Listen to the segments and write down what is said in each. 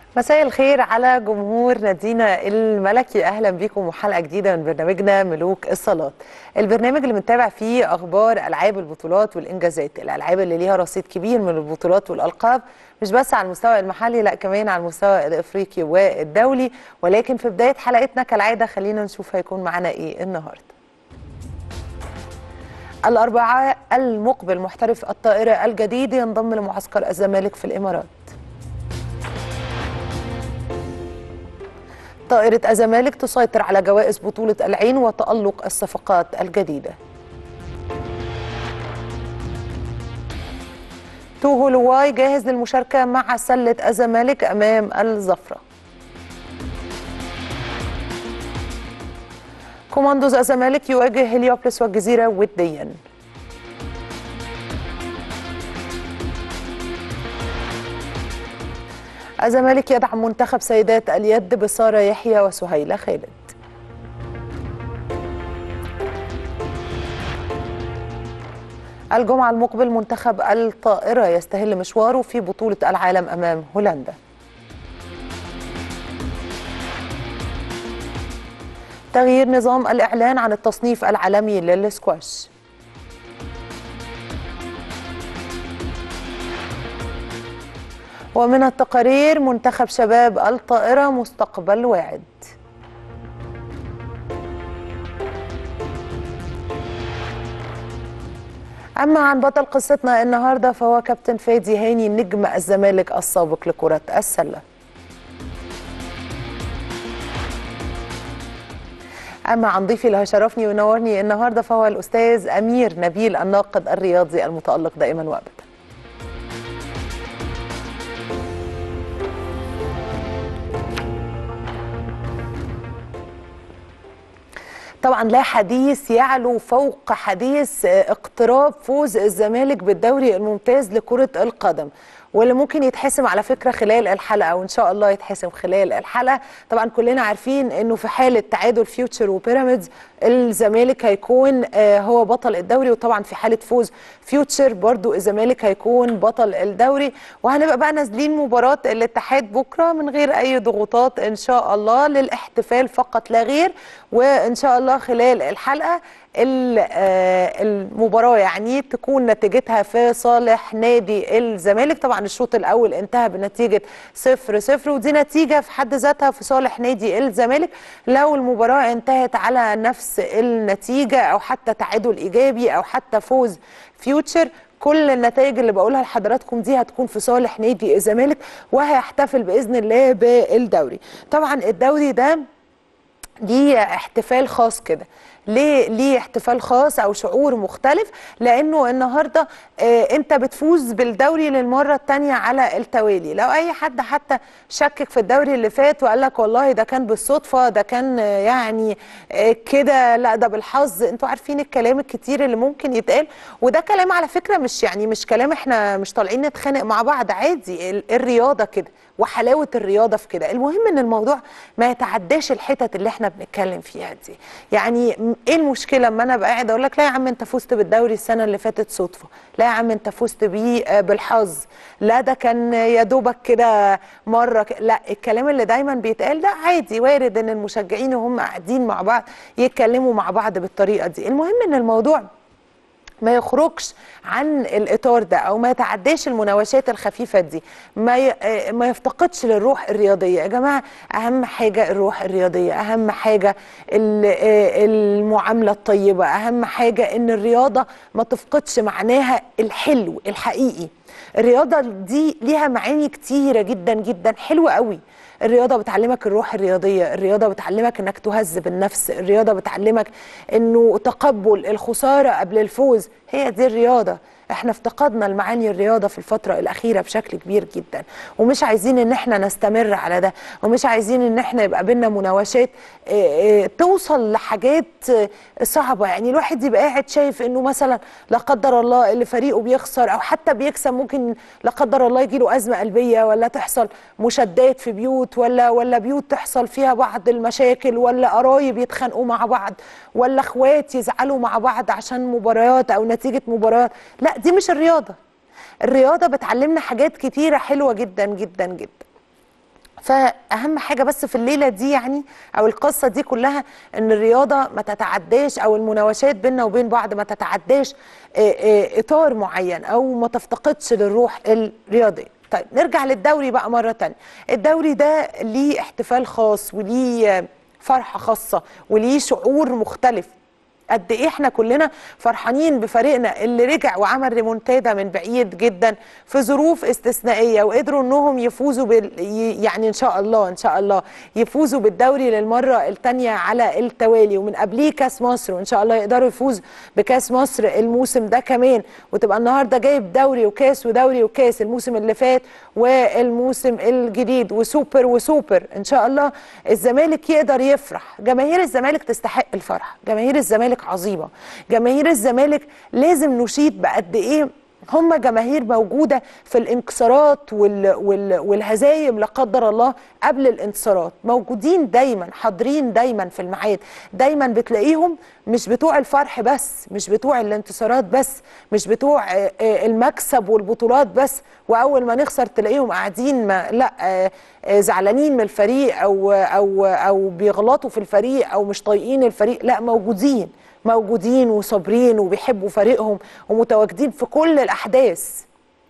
مساء الخير على جمهور نادينا الملكي اهلا بكم وحلقه جديده من برنامجنا ملوك الصالات البرنامج اللي بنتابع فيه اخبار العاب البطولات والانجازات الالعاب اللي ليها رصيد كبير من البطولات والالقاب مش بس على المستوى المحلي لا كمان على المستوى الافريقي والدولي ولكن في بدايه حلقتنا كالعاده خلينا نشوف هيكون معانا ايه النهارده الأربعاء المقبل محترف الطائرة الجديد ينضم لمعسكر الزمالك في الإمارات طائرة الزمالك تسيطر على جوائز بطولة العين وتألق الصفقات الجديدة توهو لواي جاهز للمشاركة مع سلة الزمالك أمام الزفرة كوماندوز الزمالك يواجه هليوبلس والجزيرة وديا الزمالك يدعم منتخب سيدات اليد بسارة يحيى وسهيلة خالد الجمعة المقبل منتخب الطائرة يستهل مشواره في بطولة العالم أمام هولندا تغيير نظام الإعلان عن التصنيف العالمي للسكواش ومن التقارير منتخب شباب الطائرة مستقبل واعد أما عن بطل قصتنا النهاردة فهو كابتن فادي هاني نجم الزمالك السابق لكرة السلة أما عن ضيفي اللي هيشرفني وينورني النهاردة فهو الأستاذ أمير نبيل الناقد الرياضي المتألق دائما وأبدا طبعا لا حديث يعلو فوق حديث اقتراب فوز الزمالك بالدوري الممتاز لكرة القدم واللي ممكن يتحسم على فكره خلال الحلقه وان شاء الله يتحسم خلال الحلقه طبعا كلنا عارفين انه في حاله تعادل فيوتشر وبيراميدز الزمالك هيكون هو بطل الدوري وطبعا في حاله فوز فيوتشر برضو الزمالك هيكون بطل الدوري وهنبقى بقى نازلين مباراه الاتحاد بكره من غير اي ضغوطات ان شاء الله للاحتفال فقط لا غير وان شاء الله خلال الحلقه المباراه يعني تكون نتيجتها في صالح نادي الزمالك طبعا الشوط الاول انتهى بنتيجه 0 0 ودي نتيجه في حد ذاتها في صالح نادي الزمالك لو المباراه انتهت على نفس النتيجه او حتى تعادل ايجابي او حتى فوز فيوتشر كل النتائج اللي بقولها لحضراتكم دي هتكون في صالح نادي الزمالك وهيحتفل باذن الله بالدوري طبعا الدوري ده ليه احتفال خاص كده ليه ليه احتفال خاص او شعور مختلف لانه النهارده اه انت بتفوز بالدوري للمره الثانيه على التوالي لو اي حد حتى شكك في الدوري اللي فات وقال لك والله ده كان بالصدفه ده كان يعني اه كده لا ده بالحظ انتوا عارفين الكلام الكتير اللي ممكن يتقال وده كلام على فكره مش يعني مش كلام احنا مش طالعين نتخانق مع بعض عادي الرياضه كده وحلاوه الرياضه في كده المهم ان الموضوع ما يتعداش الحتت اللي احنا بنتكلم فيها دي يعني ايه المشكله اما انا ابقى قاعد اقول لك لا يا عم انت فزت بالدوري السنه اللي فاتت صدفه لا يا عم انت فزت بيه بالحظ لا ده كان يا دوبك كده مره ك... لا الكلام اللي دايما بيتقال ده عادي وارد ان المشجعين وهم قاعدين مع بعض يتكلموا مع بعض بالطريقه دي المهم ان الموضوع ما يخرجش عن الاطار ده او ما يتعداش المناوشات الخفيفه دي ما ي... ما يفتقدش للروح الرياضيه يا جماعه اهم حاجه الروح الرياضيه اهم حاجه المعامله الطيبه اهم حاجه ان الرياضه ما تفقدش معناها الحلو الحقيقي الرياضه دي ليها معاني كتيره جدا جدا حلوه قوي الرياضه بتعلمك الروح الرياضيه الرياضه بتعلمك انك تهذب النفس الرياضه بتعلمك انه تقبل الخساره قبل الفوز هي دي الرياضه احنا افتقدنا المعاني الرياضه في الفتره الاخيره بشكل كبير جدا ومش عايزين ان احنا نستمر على ده ومش عايزين ان احنا يبقى بينا مناوشات اه اه توصل لحاجات اه صعبه يعني الواحد يبقى قاعد شايف انه مثلا لا قدر الله اللي فريقه بيخسر او حتى بيكسب ممكن لا قدر الله يجي له ازمه قلبيه ولا تحصل مشادات في بيوت ولا ولا بيوت تحصل فيها بعض المشاكل ولا قرايب يتخانقوا مع بعض ولا اخوات يزعلوا مع بعض عشان مباريات او نتيجه مباريات لا دي مش الرياضه الرياضه بتعلمنا حاجات كتيره حلوه جدا جدا جدا فاهم حاجه بس في الليله دي يعني او القصه دي كلها ان الرياضه ما تتعداش او المناوشات بيننا وبين بعض ما تتعداش آه، آه، اطار معين او ما تفتقدش للروح الرياضيه طيب نرجع للدوري بقى مره تانية الدوري ده ليه احتفال خاص وليه آه، فرحه خاصه وليه شعور مختلف قد ايه احنا كلنا فرحانين بفريقنا اللي رجع وعمل ريمونتادا من بعيد جدا في ظروف استثنائيه وقدروا انهم يفوزوا بال ي- يعني ان شاء الله ان شاء الله يفوزوا بالدوري للمره الثانيه على التوالي ومن قبليه كاس مصر وان شاء الله يقدروا يفوزوا بكاس مصر الموسم ده كمان وتبقى النهارده جايب دوري وكاس ودوري وكاس الموسم اللي فات والموسم الجديد وسوبر وسوبر ان شاء الله الزمالك يقدر يفرح جماهير الزمالك تستحق الفرح جماهير الزمالك عظيمه جماهير الزمالك لازم نشيد بقد ايه هم جماهير موجوده في الانكسارات وال وال والهزايم لا قدر الله قبل الانتصارات موجودين دايما حاضرين دايما في الميعاد دايما بتلاقيهم مش بتوع الفرح بس مش بتوع الانتصارات بس مش بتوع آه، آه، المكسب والبطولات بس واول ما نخسر تلاقيهم قاعدين ما لا آه، آه، زعلانين من الفريق او او او بيغلطوا في الفريق او مش طايقين الفريق لا موجودين موجودين وصابرين وبيحبوا فريقهم ومتواجدين في كل الاحداث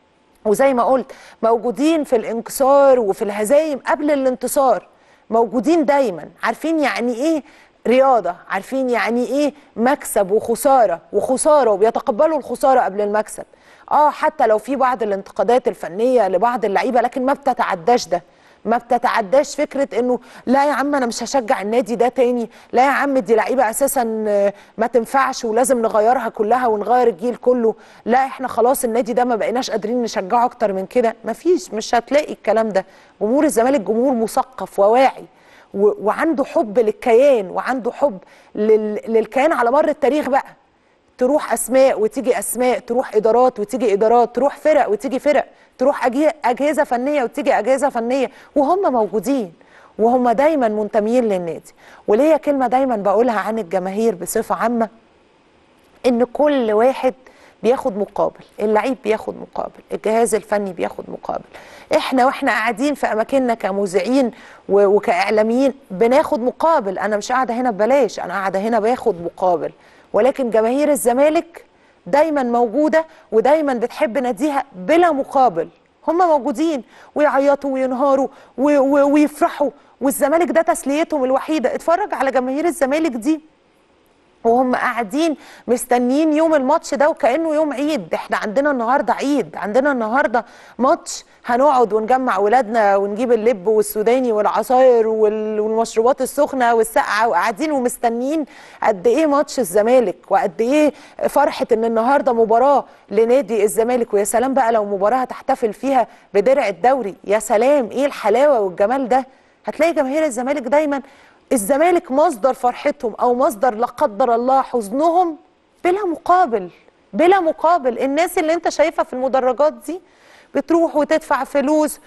وزي ما قلت موجودين في الانكسار وفي الهزايم قبل الانتصار موجودين دايما عارفين يعني ايه رياضة عارفين يعني ايه مكسب وخسارة وخسارة وبيتقبلوا الخسارة قبل المكسب اه حتى لو في بعض الانتقادات الفنية لبعض اللعيبة لكن ما بتتعداش ده ما بتتعداش فكره انه لا يا عم انا مش هشجع النادي ده تاني لا يا عم دي لعيبه اساسا آه، ما تنفعش ولازم نغيرها كلها ونغير الجيل كله لا احنا خلاص النادي ده ما بقيناش قادرين نشجعه اكتر من كده مفيش مش هتلاقي الكلام ده جمهور الزمالك جمهور مثقف وواعي و- وعنده حب للكيان وعنده حب لل... للكيان على مر التاريخ بقى تروح اسماء وتيجي اسماء تروح ادارات وتيجي ادارات تروح فرق وتيجي فرق تروح أجي- اجهزه فنيه وتيجي اجهزه فنيه وهم موجودين وهم دايما منتميين للنادي وليا كلمه دايما بقولها عن الجماهير بصفه عامه ان كل واحد بياخد مقابل اللعيب بياخد مقابل الجهاز الفني بياخد مقابل احنا واحنا قاعدين في اماكننا كمذيعين و- وكاعلاميين بناخد مقابل انا مش قاعده هنا ببلاش انا قاعده هنا باخد مقابل ولكن جماهير الزمالك دايما موجوده ودايما بتحب ناديها بلا مقابل هم موجودين ويعيطوا وينهاروا و- و- ويفرحوا والزمالك ده تسليتهم الوحيده اتفرج على جماهير الزمالك دي وهم قاعدين مستنيين يوم الماتش ده وكانه يوم عيد احنا عندنا النهارده عيد عندنا النهارده ماتش هنقعد ونجمع ولادنا ونجيب اللب والسوداني والعصاير وال- والمشروبات السخنه والساقعه وقاعدين ومستنيين قد ايه ماتش الزمالك وقد ايه فرحه ان النهارده مباراه لنادي الزمالك ويا سلام بقى لو مباراه هتحتفل فيها بدرع الدوري يا سلام ايه الحلاوه والجمال ده هتلاقي جماهير الزمالك دايما الزمالك مصدر فرحتهم او مصدر لا قدر الله حزنهم بلا مقابل بلا مقابل الناس اللي انت شايفها في المدرجات دي بتروح وتدفع فلوس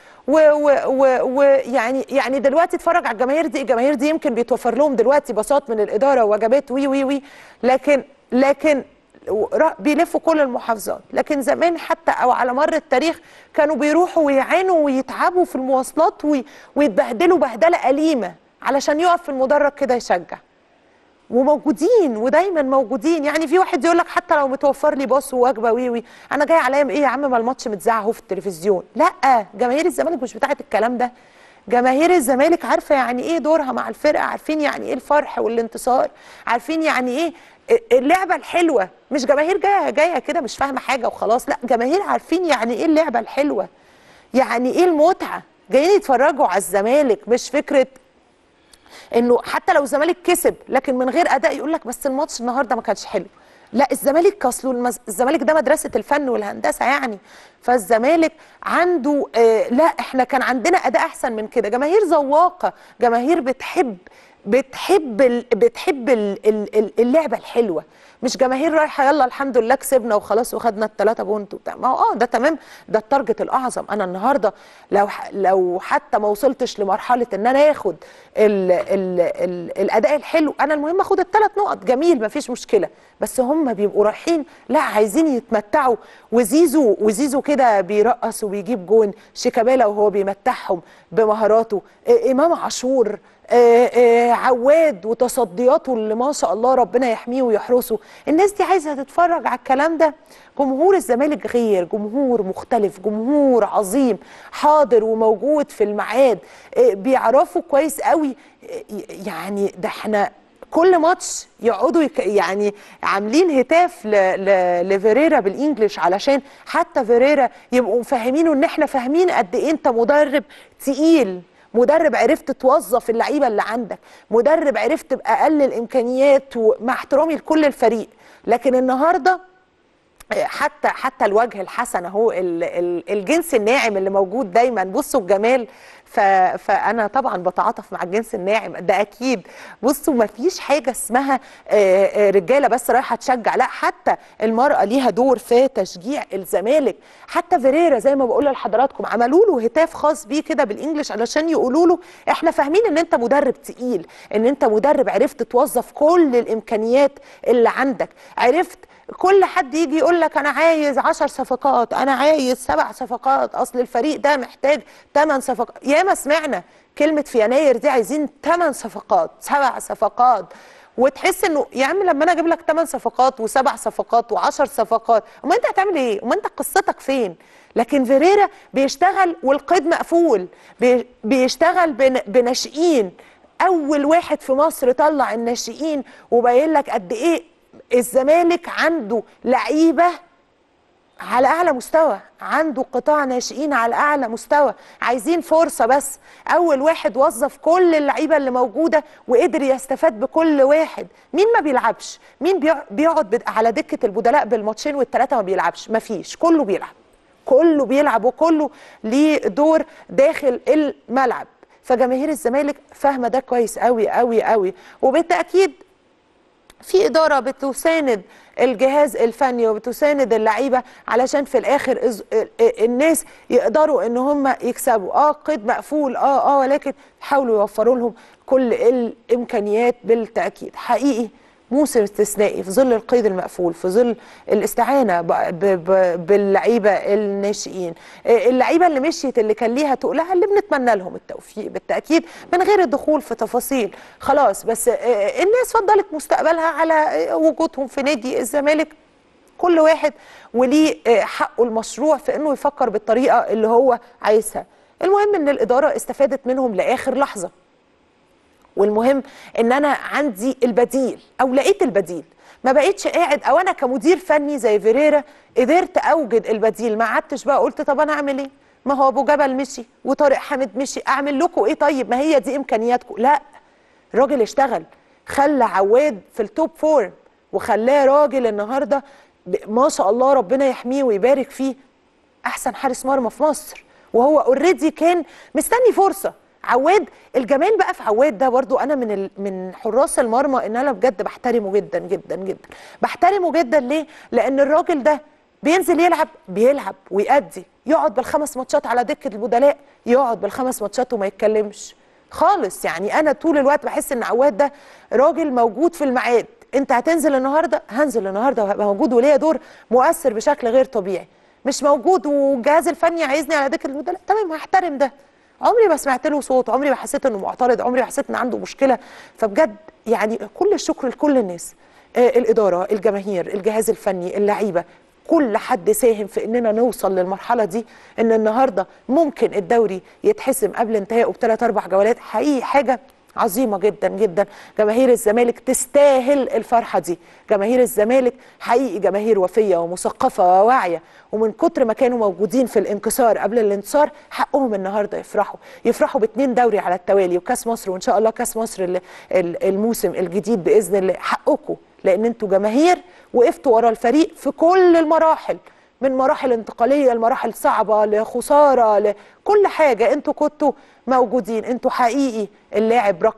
ويعني يعني دلوقتي اتفرج على الجماهير دي الجماهير دي يمكن بيتوفر لهم دلوقتي باصات من الاداره ووجبات وي وي وي لكن لكن ورا- بيلفوا كل المحافظات لكن زمان حتى او على مر التاريخ كانوا بيروحوا ويعانوا ويتعبوا في المواصلات وي- ويتبهدلوا بهدله اليمه علشان يقف في المدرج كده يشجع وموجودين ودايما موجودين يعني في واحد يقول لك حتى لو متوفر لي باص ووجبه وي وي انا جاي عليا ايه يا عم ما الماتش متذاع اهو في التلفزيون لا جماهير الزمالك مش بتاعه الكلام ده جماهير الزمالك عارفه يعني ايه دورها مع الفرقه عارفين يعني ايه الفرح والانتصار عارفين يعني ايه اللعبه الحلوه مش جماهير جايه جايه كده مش فاهمه حاجه وخلاص لا جماهير عارفين يعني ايه اللعبه الحلوه يعني ايه المتعه جايين يتفرجوا على الزمالك مش فكره انه حتى لو الزمالك كسب لكن من غير اداء يقول لك بس الماتش النهارده ما كانش حلو لا الزمالك اصله المز... الزمالك ده مدرسه الفن والهندسه يعني فالزمالك عنده آه لا احنا كان عندنا اداء احسن من كده جماهير ذواقه جماهير بتحب بتحب ال... بتحب ال... ال- ال- اللعبه الحلوه مش جماهير رايحه يلا الحمد لله كسبنا وخلاص وخدنا الثلاثه بونت وبتاع ما هو اه ده تمام ده التارجت الاعظم انا النهارده لو ح... لو حتى ما وصلتش لمرحله ان انا اخد ال... ال... ال... الاداء الحلو انا المهم اخد الثلاث نقط جميل ما فيش مشكله بس هم بيبقوا رايحين لا عايزين يتمتعوا وزيزو وزيزو كده بيرقص وبيجيب جون شيكابالا وهو بيمتعهم بمهاراته إيه امام عاشور آه، آه، عواد وتصدياته اللي ما شاء الله ربنا يحميه ويحرسه الناس دي عايزه تتفرج على الكلام ده جمهور الزمالك غير جمهور مختلف جمهور عظيم حاضر وموجود في الميعاد آه، بيعرفوا كويس قوي آه، يعني ده احنا كل ماتش يقعدوا يك يعني عاملين هتاف ل... ل... لفيريرا بالانجلش علشان حتى فيريرا يبقوا فاهمينه ان احنا فاهمين قد ايه انت مدرب تقيل مدرب عرفت توظف اللعيبه اللي عندك مدرب عرفت باقل الامكانيات ومع احترامي لكل الفريق لكن النهارده حتى حتى الوجه الحسن اهو ال- ال- الجنس الناعم اللي موجود دايما بصوا الجمال ف... فانا طبعا بتعاطف مع الجنس الناعم ده اكيد بصوا ما فيش حاجه اسمها آه، آه، رجاله بس رايحه تشجع لا حتى المراه ليها دور في تشجيع الزمالك حتى فيريرا زي ما بقول لحضراتكم عملوا له هتاف خاص بيه كده بالانجلش علشان يقولوا له احنا فاهمين ان انت مدرب تقيل ان انت مدرب عرفت توظف كل الامكانيات اللي عندك عرفت كل حد يجي يقول لك انا عايز 10 صفقات انا عايز سبع صفقات اصل الفريق ده محتاج 8 صفقات ياما سمعنا كلمه في يناير دي عايزين 8 صفقات سبع صفقات وتحس انه يا عم لما انا اجيب لك 8 صفقات وسبع صفقات و10 صفقات امال انت هتعمل ايه امال انت قصتك فين لكن فيريرا بيشتغل والقيد مقفول بي- بيشتغل بن- بناشئين اول واحد في مصر طلع الناشئين وبين لك قد ايه الزمالك عنده لعيبه على اعلى مستوى عنده قطاع ناشئين على اعلى مستوى عايزين فرصه بس اول واحد وظف كل اللعيبه اللي موجوده وقدر يستفاد بكل واحد مين ما بيلعبش مين بيع- بيقعد بد- على دكه البدلاء بالماتشين والثلاثه ما بيلعبش مفيش كله بيلعب كله بيلعب وكله ليه دور داخل الملعب فجماهير الزمالك فاهمه ده كويس قوي قوي قوي وبالتاكيد في إدارة بتساند الجهاز الفني وبتساند اللعيبة علشان في الآخر إز- ال- ال- الناس يقدروا إن هم يكسبوا آه قيد مقفول آه آه ولكن يحاولوا يوفروا لهم كل الإمكانيات بالتأكيد حقيقي موسم استثنائي في ظل القيد المقفول في ظل الاستعانة ب- ب- ب- باللعيبة الناشئين آه، اللعيبة اللي مشيت اللي كان ليها تقلها اللي بنتمنى لهم التوفيق بالتأكيد من غير الدخول في تفاصيل خلاص بس آه، الناس فضلت مستقبلها على آه، وجودهم في نادي الزمالك كل واحد وليه آه، حقه المشروع في انه يفكر بالطريقة اللي هو عايزها المهم ان الإدارة استفادت منهم لآخر لحظة والمهم ان انا عندي البديل او لقيت البديل ما بقيتش قاعد او انا كمدير فني زي فيريرا قدرت اوجد البديل ما قعدتش بقى قلت طب انا اعمل ايه ما هو ابو جبل مشي وطارق حامد مشي اعمل لكم ايه طيب ما هي دي امكانياتكم لا الراجل اشتغل خلى عواد في التوب فورم وخلاه راجل النهارده ب- ما شاء الله ربنا يحميه ويبارك فيه احسن حارس مرمى في مصر وهو اوريدي كان مستني فرصه عواد الجمال بقى في عواد ده برضو انا من ال... من حراس المرمى ان انا بجد بحترمه جدا جدا جدا بحترمه جدا ليه لان الراجل ده بينزل يلعب بيلعب ويأدي يقعد بالخمس ماتشات على دكه البدلاء يقعد بالخمس ماتشات وما يتكلمش خالص يعني انا طول الوقت بحس ان عواد ده راجل موجود في الميعاد انت هتنزل النهارده هنزل النهارده وهبقى موجود وليا دور مؤثر بشكل غير طبيعي مش موجود والجهاز الفني عايزني على دكه البدلاء تمام هحترم ده عمري ما سمعت له صوت عمري ما حسيت انه معترض عمري ما حسيت ان عنده مشكله فبجد يعني كل الشكر لكل الناس آه الاداره الجماهير الجهاز الفني اللعيبه كل حد ساهم في اننا نوصل للمرحله دي ان النهارده ممكن الدوري يتحسم قبل انتهائه بثلاث اربع جولات حقيقي حاجه عظيمه جدا جدا جماهير الزمالك تستاهل الفرحه دي جماهير الزمالك حقيقي جماهير وفيه ومثقفه وواعيه ومن كتر ما كانوا موجودين في الانكسار قبل الانتصار حقهم النهارده يفرحوا يفرحوا باتنين دوري على التوالي وكاس مصر وان شاء الله كاس مصر ال- ال- الموسم الجديد باذن الله حقكم لان انتوا جماهير وقفتوا ورا الفريق في كل المراحل من مراحل انتقاليه لمراحل صعبه لخساره لكل حاجه انتوا كنتوا موجودين انتوا حقيقي اللاعب رقم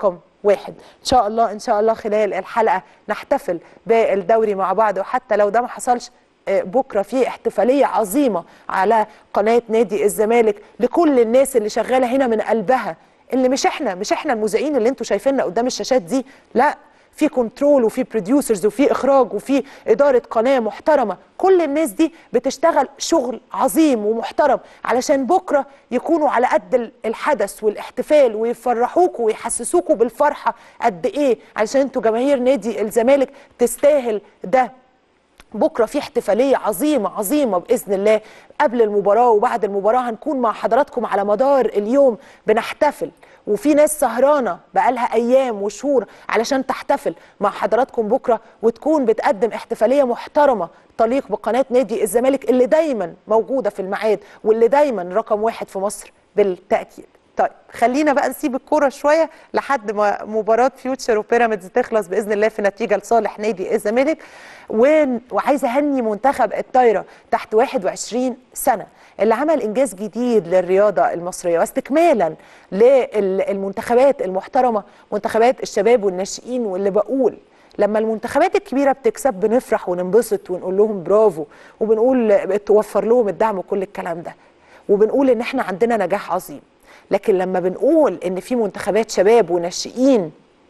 واحد ان شاء الله ان شاء الله خلال الحلقه نحتفل بالدوري مع بعض وحتى لو ده ما حصلش آه، بكره في احتفاليه عظيمه على قناه نادي الزمالك لكل الناس اللي شغاله هنا من قلبها اللي مش احنا مش احنا المذيعين اللي انتوا شايفيننا قدام الشاشات دي لا في كنترول وفي بروديوسرز وفي اخراج وفي اداره قناه محترمه كل الناس دي بتشتغل شغل عظيم ومحترم علشان بكره يكونوا على قد ال- الحدث والاحتفال ويفرحوكوا ويحسسوكوا بالفرحه قد ايه علشان انتوا جماهير نادي الزمالك تستاهل ده بكره في احتفاليه عظيمه عظيمه باذن الله قبل المباراه وبعد المباراه هنكون مع حضراتكم على مدار اليوم بنحتفل وفي ناس سهرانه بقالها ايام وشهور علشان تحتفل مع حضراتكم بكره وتكون بتقدم احتفاليه محترمه تليق بقناه نادي الزمالك اللي دايما موجوده في الميعاد واللي دايما رقم واحد في مصر بالتاكيد طيب خلينا بقى نسيب الكوره شويه لحد ما مباراه فيوتشر وبيراميدز تخلص باذن الله في نتيجه لصالح نادي الزمالك و- وعايزه اهني منتخب الطايره تحت 21 سنه اللي عمل انجاز جديد للرياضه المصريه واستكمالا للمنتخبات المحترمه منتخبات الشباب والناشئين واللي بقول لما المنتخبات الكبيره بتكسب بنفرح وننبسط ونقول لهم برافو وبنقول توفر لهم الدعم وكل الكلام ده وبنقول ان احنا عندنا نجاح عظيم لكن لما بنقول ان في منتخبات شباب وناشئين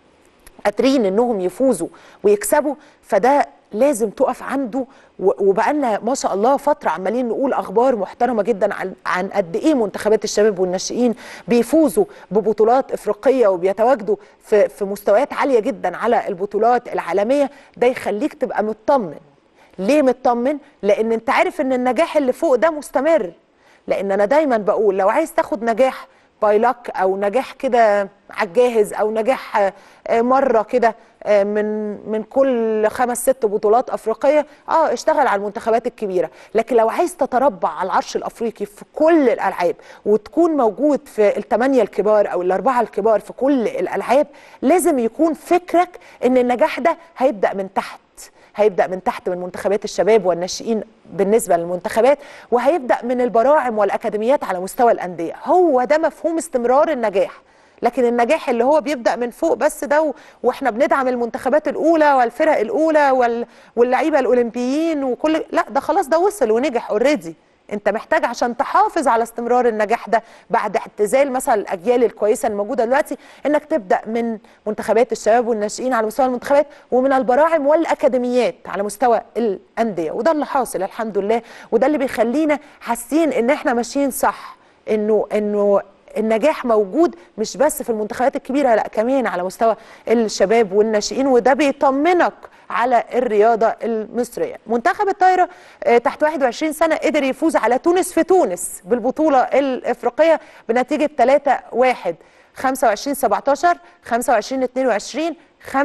قادرين انهم يفوزوا ويكسبوا فده لازم تقف عنده و- وبقالنا ما شاء الله فتره عمالين نقول اخبار محترمه جدا عن عن قد ايه منتخبات الشباب والناشئين بيفوزوا ببطولات افريقيه وبيتواجدوا في في مستويات عاليه جدا على البطولات العالميه ده يخليك تبقى مطمن ليه مطمن لان انت عارف ان النجاح اللي فوق ده مستمر لان انا دايما بقول لو عايز تاخد نجاح باي لك او نجاح كده على الجاهز او نجاح آه، آه، مره كده آه، من من كل خمس ست بطولات افريقيه اه اشتغل على المنتخبات الكبيره لكن لو عايز تتربع على العرش الافريقي في كل الالعاب وتكون موجود في الثمانيه الكبار او الاربعه الكبار في كل الالعاب لازم يكون فكرك ان النجاح ده هيبدا من تحت هيبدا من تحت من منتخبات الشباب والناشئين بالنسبه للمنتخبات وهيبدا من البراعم والاكاديميات على مستوى الانديه هو ده مفهوم استمرار النجاح لكن النجاح اللي هو بيبدا من فوق بس ده و- واحنا بندعم المنتخبات الاولى والفرق الاولى وال... واللعيبه الاولمبيين وكل لا ده خلاص ده وصل ونجح اوريدي انت محتاج عشان تحافظ على استمرار النجاح ده بعد اعتزال مثلا الاجيال الكويسه الموجوده دلوقتي انك تبدا من منتخبات الشباب والناشئين على مستوى المنتخبات ومن البراعم والاكاديميات على مستوى الانديه وده اللي حاصل الحمد لله وده اللي بيخلينا حاسين ان احنا ماشيين صح انه انه النجاح موجود مش بس في المنتخبات الكبيره لا كمان على مستوى الشباب والناشئين وده بيطمنك على الرياضه المصريه منتخب الطايره آه، تحت 21 سنه قدر يفوز على تونس في تونس بالبطوله الافريقيه بنتيجه 3 1 25 17 25 22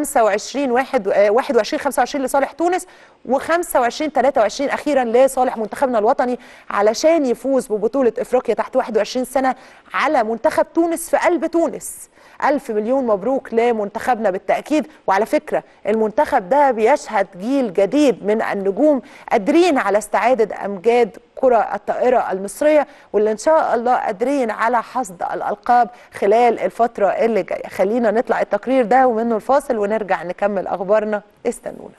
25 واحد آه، 21 25 لصالح تونس و25 23 اخيرا لصالح منتخبنا الوطني علشان يفوز ببطوله افريقيا تحت 21 سنه على منتخب تونس في قلب تونس ألف مليون مبروك لمنتخبنا بالتأكيد وعلى فكرة المنتخب ده بيشهد جيل جديد من النجوم قادرين على استعادة أمجاد كرة الطائرة المصرية واللي إن شاء الله قادرين على حصد الألقاب خلال الفترة اللي جاية خلينا نطلع التقرير ده ومنه الفاصل ونرجع نكمل أخبارنا استنونا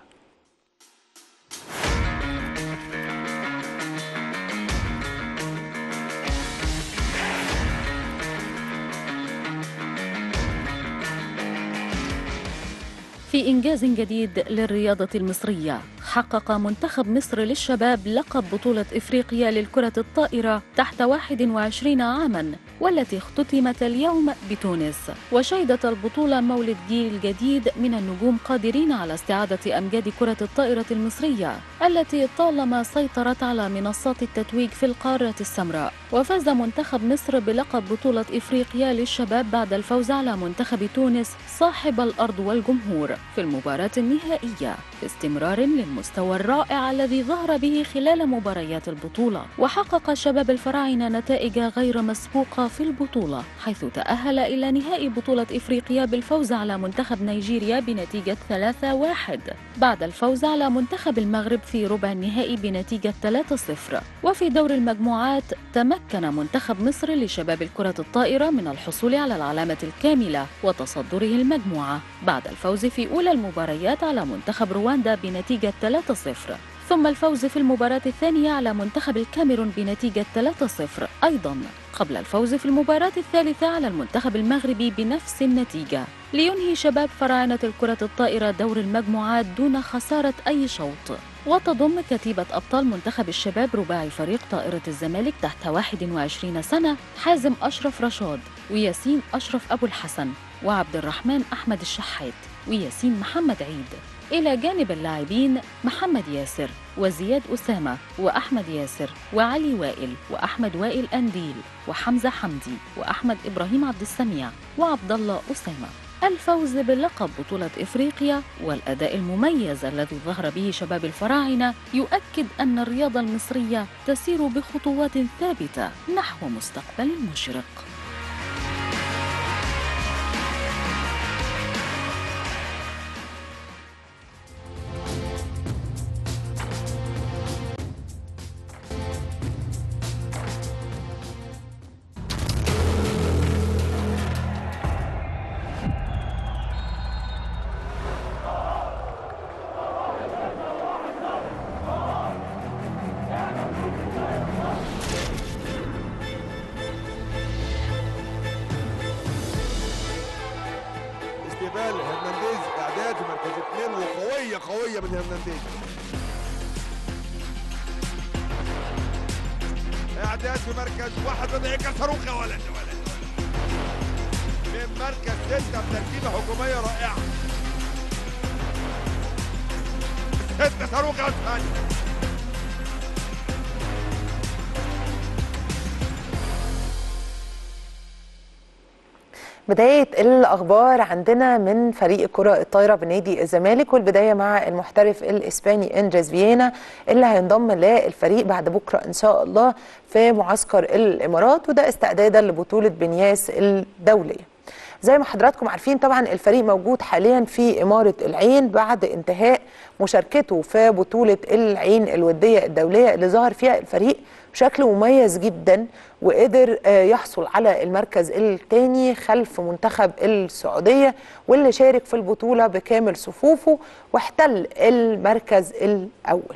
في إنجاز جديد للرياضة المصرية حقق منتخب مصر للشباب لقب بطولة إفريقيا للكرة الطائرة تحت 21 عاما والتي اختتمت اليوم بتونس وشهدت البطولة مولد جيل جديد من النجوم قادرين على استعادة أمجاد كرة الطائرة المصرية التي طالما سيطرت على منصات التتويج في القارة السمراء وفاز منتخب مصر بلقب بطولة إفريقيا للشباب بعد الفوز على منتخب تونس صاحب الأرض والجمهور في المباراة النهائية في استمرار للمستوى الرائع الذي ظهر به خلال مباريات البطولة وحقق شباب الفراعنة نتائج غير مسبوقة في البطولة حيث تأهل إلى نهائي بطولة إفريقيا بالفوز على منتخب نيجيريا بنتيجة 3-1 بعد الفوز على منتخب المغرب في ربع النهائي بنتيجة 3-0 وفي دور المجموعات تمكن منتخب مصر لشباب الكرة الطائرة من الحصول على العلامة الكاملة وتصدره المجموعة بعد الفوز في أولى المباريات على منتخب رواندا بنتيجة 3-0 ثم الفوز في المباراة الثانية على منتخب الكاميرون بنتيجة 3-0 أيضا قبل الفوز في المباراة الثالثة على المنتخب المغربي بنفس النتيجة لينهي شباب فراعنة الكرة الطائرة دور المجموعات دون خسارة أي شوط وتضم كتيبة أبطال منتخب الشباب رباعي فريق طائرة الزمالك تحت 21 سنة حازم أشرف رشاد وياسين أشرف أبو الحسن وعبد الرحمن أحمد الشحات وياسين محمد عيد إلى جانب اللاعبين محمد ياسر وزياد أسامة وأحمد ياسر وعلي وائل وأحمد وائل أنديل وحمزة حمدي وأحمد إبراهيم عبد السميع وعبد الله أسامة الفوز بلقب بطولة إفريقيا والأداء المميز الذي ظهر به شباب الفراعنة يؤكد أن الرياضة المصرية تسير بخطوات ثابتة نحو مستقبل مشرق استقبال هرنانديز اعداد في مركز اثنين وقويه قويه من هرنانديز اعداد في مركز واحد بدأ صاروخ يا ولد يا ولد من مركز ستة بتركيبة هجومية رائعة ستة صاروخ يا ثاني بداية الأخبار عندنا من فريق كرة الطايرة بنادي الزمالك والبداية مع المحترف الإسباني إنجاز فيينا اللي هينضم للفريق بعد بكرة إن شاء الله في معسكر الإمارات وده استعدادا لبطولة بنياس الدولية زي ما حضراتكم عارفين طبعا الفريق موجود حاليا في إمارة العين بعد انتهاء مشاركته في بطولة العين الودية الدولية اللي ظهر فيها الفريق بشكل مميز جدا وقدر آه، يحصل على المركز الثاني خلف منتخب السعودية واللي شارك في البطولة بكامل صفوفه واحتل المركز الأول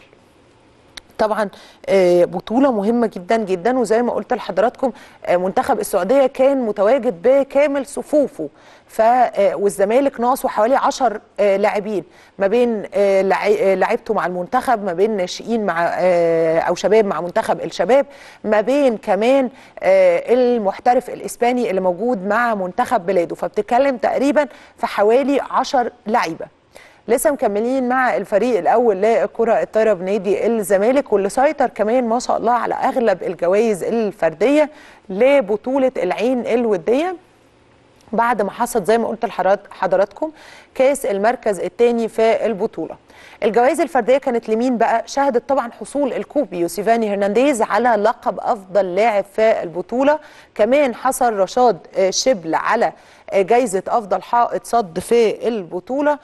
طبعا آه، بطوله مهمه جدا جدا وزي ما قلت لحضراتكم آه، منتخب السعوديه كان متواجد بكامل صفوفه ف آه، والزمالك ناقصه حوالي 10 لاعبين ما بين آه، لعي- آه، لعيبته مع المنتخب ما بين ناشئين مع آه، او شباب مع منتخب الشباب ما بين كمان آه، المحترف الاسباني اللي موجود مع منتخب بلاده فبتتكلم تقريبا في حوالي 10 لعيبه لسه مكملين مع الفريق الاول للكره الطايره بنادي الزمالك واللي سيطر كمان ما شاء الله على اغلب الجوائز الفرديه لبطوله العين الوديه بعد ما حصد زي ما قلت لحضراتكم كاس المركز الثاني في البطوله الجوائز الفرديه كانت لمين بقى شهدت طبعا حصول الكوبي يوسيفاني هرنانديز على لقب افضل لاعب في البطوله كمان حصل رشاد آه، شبل على آه، جايزه افضل حائط صد في البطوله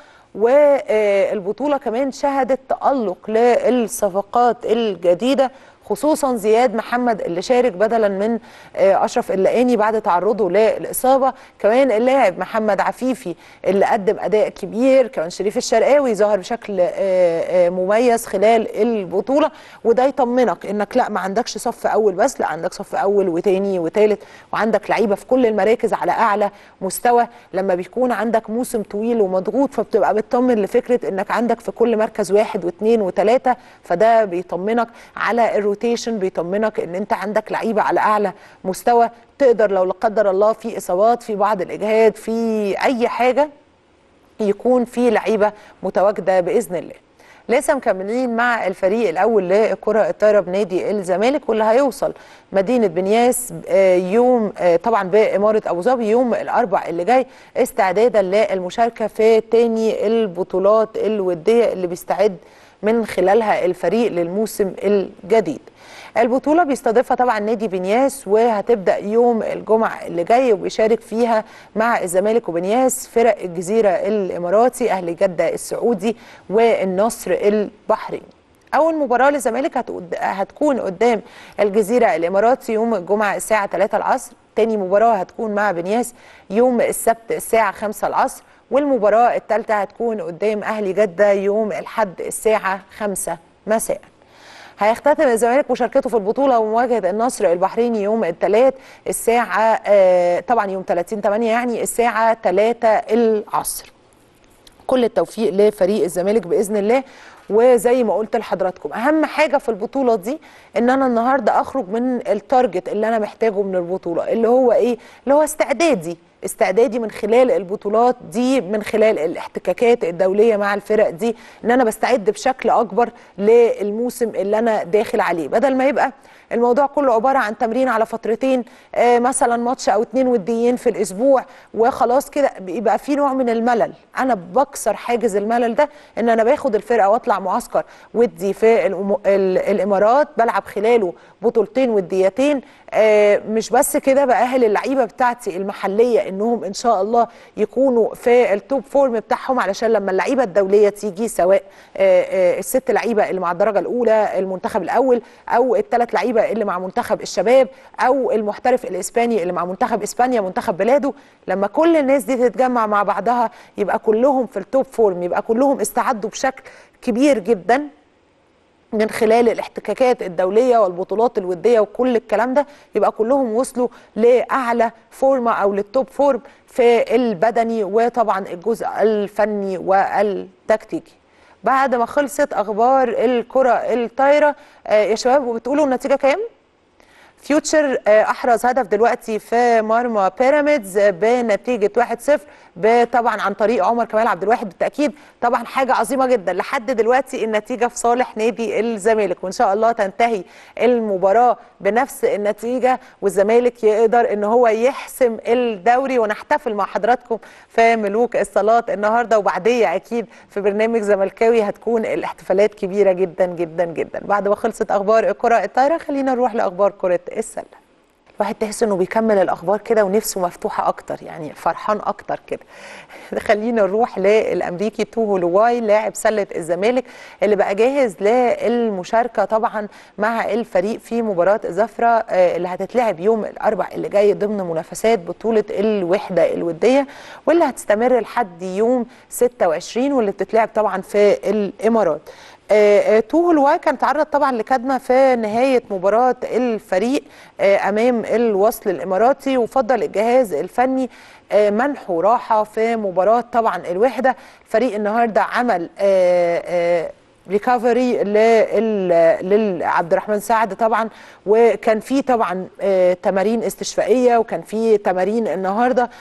والبطوله كمان شهدت تالق للصفقات الجديده خصوصا زياد محمد اللي شارك بدلا من آه، اشرف اللقاني بعد تعرضه للاصابه كمان اللاعب محمد عفيفي اللي قدم اداء كبير كمان شريف الشرقاوي ظهر بشكل آه، آه، مميز خلال البطوله وده يطمنك انك لا ما عندكش صف اول بس لا عندك صف اول وتاني وتالت وعندك لعيبه في كل المراكز على اعلى مستوى لما بيكون عندك موسم طويل ومضغوط فبتبقى مطمن لفكره انك عندك في كل مركز واحد واثنين وثلاثه فده بيطمنك على الروتيشن بيطمنك ان انت عندك لعيبه على اعلى مستوى تقدر لو لا قدر الله في اصابات في بعض الاجهاد في اي حاجه يكون في لعيبه متواجده باذن الله لسه مكملين مع الفريق الاول لكره الطايره بنادي الزمالك واللي هيوصل مدينه بنياس آه، يوم آه، طبعا باماره ابو ظبي يوم الاربع اللي جاي استعدادا للمشاركه في تاني البطولات الوديه اللي بيستعد من خلالها الفريق للموسم الجديد البطوله بيستضيفها طبعا نادي بنياس وهتبدا يوم الجمعه اللي جاي وبيشارك فيها مع الزمالك وبنياس فرق الجزيره الاماراتي اهلي جده السعودي والنصر البحريني اول مباراه للزمالك هتقد- هتكون قدام الجزيره الاماراتي يوم الجمعه الساعه 3 العصر تاني مباراه هتكون مع بنياس يوم السبت الساعه 5 العصر والمباراه الثالثه هتكون قدام اهلي جده يوم الاحد الساعه 5 مساء هيختتم الزمالك مشاركته في البطوله ومواجهه النصر البحريني يوم الثلاث الساعه آه، طبعا يوم 30 8 يعني الساعه 3 العصر كل التوفيق لفريق الزمالك باذن الله وزي ما قلت لحضراتكم اهم حاجه في البطوله دي ان انا النهارده اخرج من التارجت اللي انا محتاجه من البطوله اللي هو ايه اللي هو استعدادي استعدادي من خلال البطولات دي من خلال الاحتكاكات الدوليه مع الفرق دي ان انا بستعد بشكل اكبر للموسم اللي انا داخل عليه بدل ما يبقى الموضوع كله عباره عن تمرين على فترتين آه، مثلا ماتش او اتنين وديين في الاسبوع وخلاص كده بيبقى في نوع من الملل انا بكسر حاجز الملل ده ان انا باخد الفرقه واطلع معسكر ودي في الأم- ال- الامارات بلعب خلاله بطولتين وديتين آه، مش بس كده باهل اللعيبه بتاعتي المحليه انهم ان شاء الله يكونوا في التوب فورم بتاعهم علشان لما اللعيبه الدوليه تيجي سواء آه، آه، الست لعيبه اللي مع الدرجه الاولى المنتخب الاول او الثلاث لعيبه اللي مع منتخب الشباب او المحترف الاسباني اللي مع منتخب اسبانيا منتخب بلاده لما كل الناس دي تتجمع مع بعضها يبقى كلهم في التوب فورم يبقى كلهم استعدوا بشكل كبير جدا من خلال الاحتكاكات الدوليه والبطولات الوديه وكل الكلام ده يبقى كلهم وصلوا لاعلى فورمه او للتوب فورم في البدني وطبعا الجزء الفني والتكتيكي بعد ما خلصت اخبار الكره الطايره آه، يا شباب وبتقولوا النتيجه كام فيوتشر آه، احرز هدف دلوقتي في مرمى بيراميدز آه، بنتيجه 1-0 طبعا عن طريق عمر كمال عبد الواحد بالتاكيد طبعا حاجه عظيمه جدا لحد دلوقتي النتيجه في صالح نادي الزمالك وان شاء الله تنتهي المباراه بنفس النتيجه والزمالك يقدر ان هو يحسم الدوري ونحتفل مع حضراتكم في ملوك الصالات النهارده وبعديه اكيد في برنامج زملكاوي هتكون الاحتفالات كبيره جدا جدا جدا بعد ما خلصت اخبار الكره الطايره خلينا نروح لاخبار كره السله الواحد تحس انه بيكمل الاخبار كده ونفسه مفتوحه اكتر يعني فرحان اكتر كده خلينا نروح للامريكي توهو لواي لاعب سله الزمالك اللي بقى جاهز للمشاركه طبعا مع الفريق في مباراه الزفره آه، اللي هتتلعب يوم الاربع اللي جاي ضمن منافسات بطوله الوحده الوديه واللي هتستمر لحد يوم 26 واللي بتتلعب طبعا في الامارات آه، آه، توهو لواي كان تعرض طبعا لكدمه في نهايه مباراه الفريق آه، امام الوصل الاماراتي وفضل الجهاز الفني آه، منحه راحه في مباراه طبعا الوحده الفريق النهارده عمل ريكفري لعبد الرحمن سعد طبعا وكان في طبعا آه، تمارين استشفائيه وكان في تمارين النهارده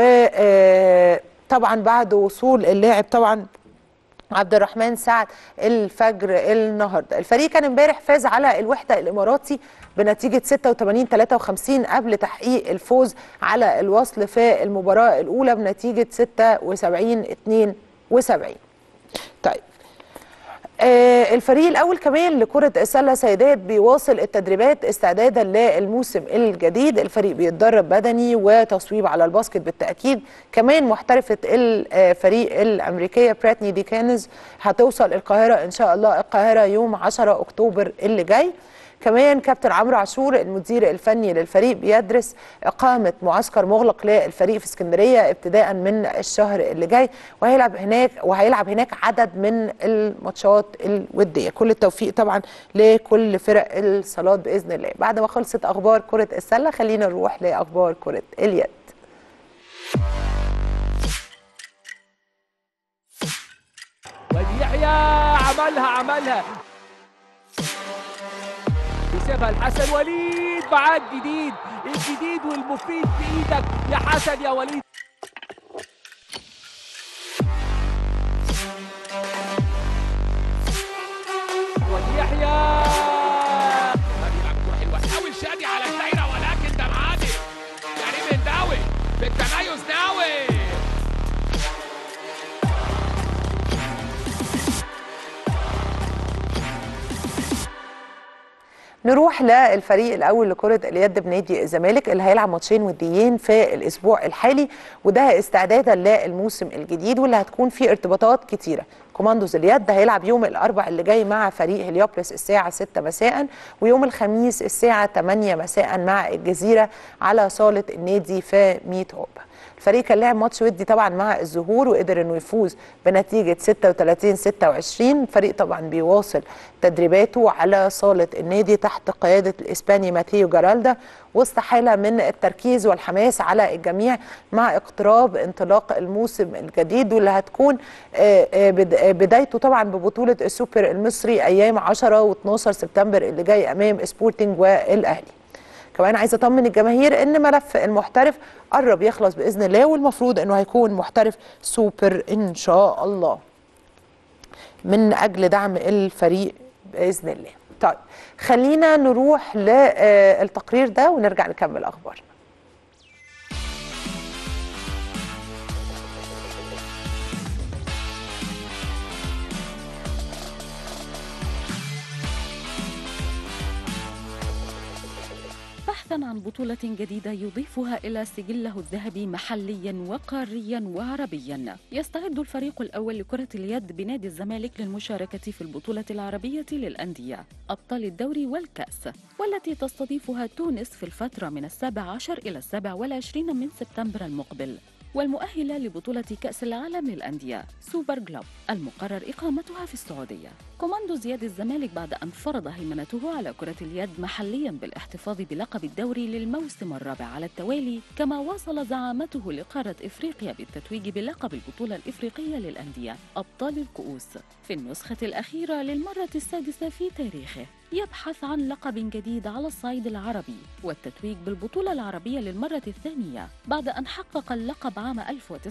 وطبعا بعد وصول اللاعب طبعا عبد الرحمن سعد الفجر النهارده الفريق كان امبارح فاز على الوحده الاماراتي بنتيجه 86 53 قبل تحقيق الفوز على الوصل في المباراه الاولى بنتيجه 76 72 طيب آه، الفريق الاول كمان لكره السله سيدات بيواصل التدريبات استعدادا للموسم الجديد الفريق بيتدرب بدني وتصويب على الباسكت بالتاكيد كمان محترفه الفريق الامريكيه براتني دي كانز هتوصل القاهره ان شاء الله القاهره يوم 10 اكتوبر اللي جاي كمان كابتن عمرو عاشور المدير الفني للفريق بيدرس إقامة معسكر مغلق للفريق في اسكندرية ابتداء من الشهر اللي جاي وهيلعب هناك وهيلعب هناك عدد من الماتشات الودية كل التوفيق طبعا لكل فرق الصالات بإذن الله بعد ما خلصت أخبار كرة السلة خلينا نروح لأخبار كرة اليد وليد يحيى عملها عملها يسيبها لحسن وليد معاك جديد الجديد والمفيد بايدك يا حسن يا وليد وليد يحيى بيلعب كوره حلوه حاول شادي على الدايره ولكن ده معادي كريم الداوي بالتميز داوي نروح للفريق الاول لكره اليد بنادي الزمالك اللي هيلعب ماتشين وديين في الاسبوع الحالي وده استعدادا للموسم الجديد واللي هتكون فيه ارتباطات كتيره كوماندوز اليد هيلعب يوم الاربع اللي جاي مع فريق هليوبلس الساعه 6 مساء ويوم الخميس الساعه 8 مساء مع الجزيره على صاله النادي في 100 عقبه الفريق كان لعب ماتش ودي طبعا مع الزهور وقدر انه يفوز بنتيجه 36 26 الفريق طبعا بيواصل تدريباته على صاله النادي تحت قياده الاسباني ماتيو جارالدا وسط حاله من التركيز والحماس على الجميع مع اقتراب انطلاق الموسم الجديد واللي هتكون آه، آه، بد- آه، بدايته طبعا ببطوله السوبر المصري ايام 10 و12 سبتمبر اللي جاي امام سبورتنج والاهلي كمان عايزه اطمن الجماهير ان ملف المحترف قرب يخلص باذن الله والمفروض انه هيكون محترف سوبر ان شاء الله من اجل دعم الفريق باذن الله طيب خلينا نروح للتقرير ده ونرجع نكمل اخبارنا بحثا عن بطولة جديدة يضيفها إلى سجله الذهبي محليا وقاريا وعربيا يستعد الفريق الأول لكرة اليد بنادي الزمالك للمشاركة في البطولة العربية للأندية أبطال الدوري والكأس والتي تستضيفها تونس في الفترة من السابع عشر إلى السابع والعشرين من سبتمبر المقبل والمؤهلة لبطولة كأس العالم للأندية سوبر جلوب المقرر إقامتها في السعودية كوماندو زياد الزمالك بعد أن فرض هيمنته على كرة اليد محليا بالاحتفاظ بلقب الدوري للموسم الرابع على التوالي كما واصل زعامته لقارة إفريقيا بالتتويج بلقب البطولة الإفريقية للأندية أبطال الكؤوس في النسخة الأخيرة للمرة السادسة في تاريخه يبحث عن لقب جديد على الصعيد العربي والتتويج بالبطولة العربية للمرة الثانية بعد أن حقق اللقب عام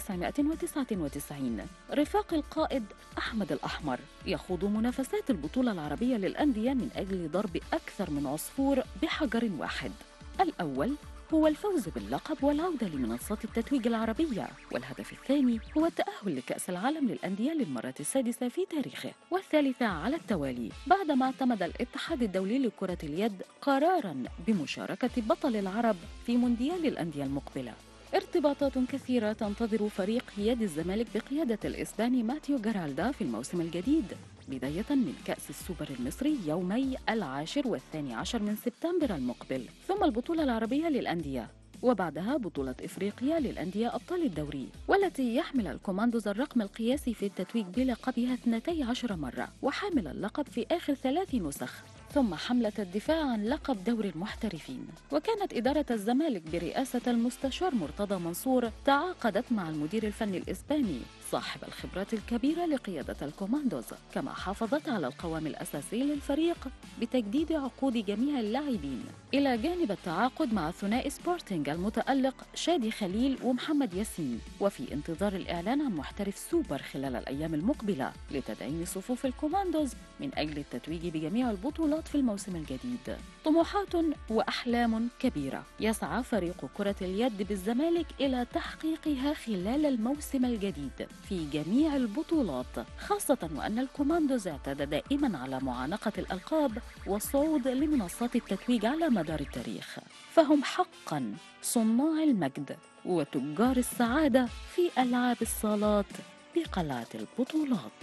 1999 رفاق القائد أحمد الأحمر يخوض منافسات البطولة العربية للأندية من أجل ضرب أكثر من عصفور بحجر واحد الأول هو الفوز باللقب والعودة لمنصات التتويج العربية والهدف الثاني هو التأهل لكأس العالم للأندية للمرة السادسة في تاريخه والثالثة على التوالي بعدما اعتمد الاتحاد الدولي لكرة اليد قرارا بمشاركة بطل العرب في مونديال الأندية المقبلة ارتباطات كثيرة تنتظر فريق يد الزمالك بقيادة الإسباني ماتيو جارالدا في الموسم الجديد بداية من كأس السوبر المصري يومي العاشر والثاني عشر من سبتمبر المقبل ثم البطولة العربية للأندية وبعدها بطولة إفريقيا للأندية أبطال الدوري والتي يحمل الكوماندوز الرقم القياسي في التتويج بلقبها 12 مرة وحامل اللقب في آخر ثلاث نسخ ثم حملة الدفاع عن لقب دوري المحترفين وكانت إدارة الزمالك برئاسة المستشار مرتضى منصور تعاقدت مع المدير الفني الإسباني صاحب الخبرات الكبيرة لقيادة الكوماندوز كما حافظت على القوام الأساسي للفريق بتجديد عقود جميع اللاعبين إلى جانب التعاقد مع ثنائي سبورتينج المتألق شادي خليل ومحمد ياسين وفي انتظار الإعلان عن محترف سوبر خلال الأيام المقبلة لتدعيم صفوف الكوماندوز من أجل التتويج بجميع البطولات في الموسم الجديد طموحات وأحلام كبيرة يسعى فريق كرة اليد بالزمالك إلى تحقيقها خلال الموسم الجديد في جميع البطولات خاصة وأن الكوماندوز اعتاد دائما على معانقة الألقاب والصعود لمنصات التتويج على مدار التاريخ فهم حقا صناع المجد وتجار السعادة في ألعاب الصالات بقلعة البطولات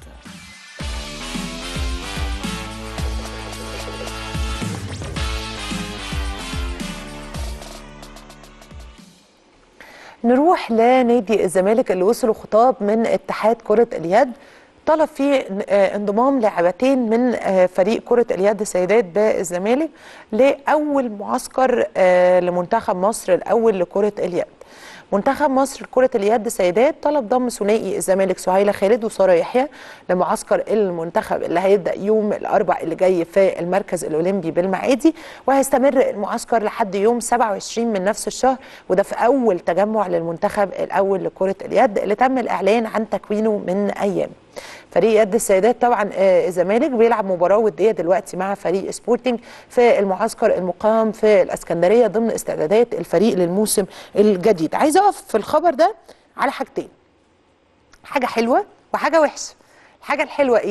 نروح لنادي الزمالك اللي وصلوا خطاب من اتحاد كرة اليد طلب فيه آه، انضمام لاعبتين من آه، فريق كرة اليد سيدات بالزمالك لأول معسكر آه، لمنتخب مصر الأول لكرة اليد منتخب مصر لكرة اليد سيدات طلب ضم ثنائي الزمالك سهيلة خالد وسارة يحيى لمعسكر المنتخب اللي هيبدأ يوم الأربع اللي جاي في المركز الأولمبي بالمعادي وهيستمر المعسكر لحد يوم 27 من نفس الشهر وده في أول تجمع للمنتخب الأول لكرة اليد اللي تم الإعلان عن تكوينه من أيام فريق يد السيدات طبعا آه، الزمالك بيلعب مباراه وديه دلوقتي مع فريق سبورتنج في المعسكر المقام في الاسكندريه ضمن استعدادات الفريق للموسم الجديد عايزه اقف في الخبر ده على حاجتين حاجه حلوه وحاجه وحشه الحاجه الحلوه ايه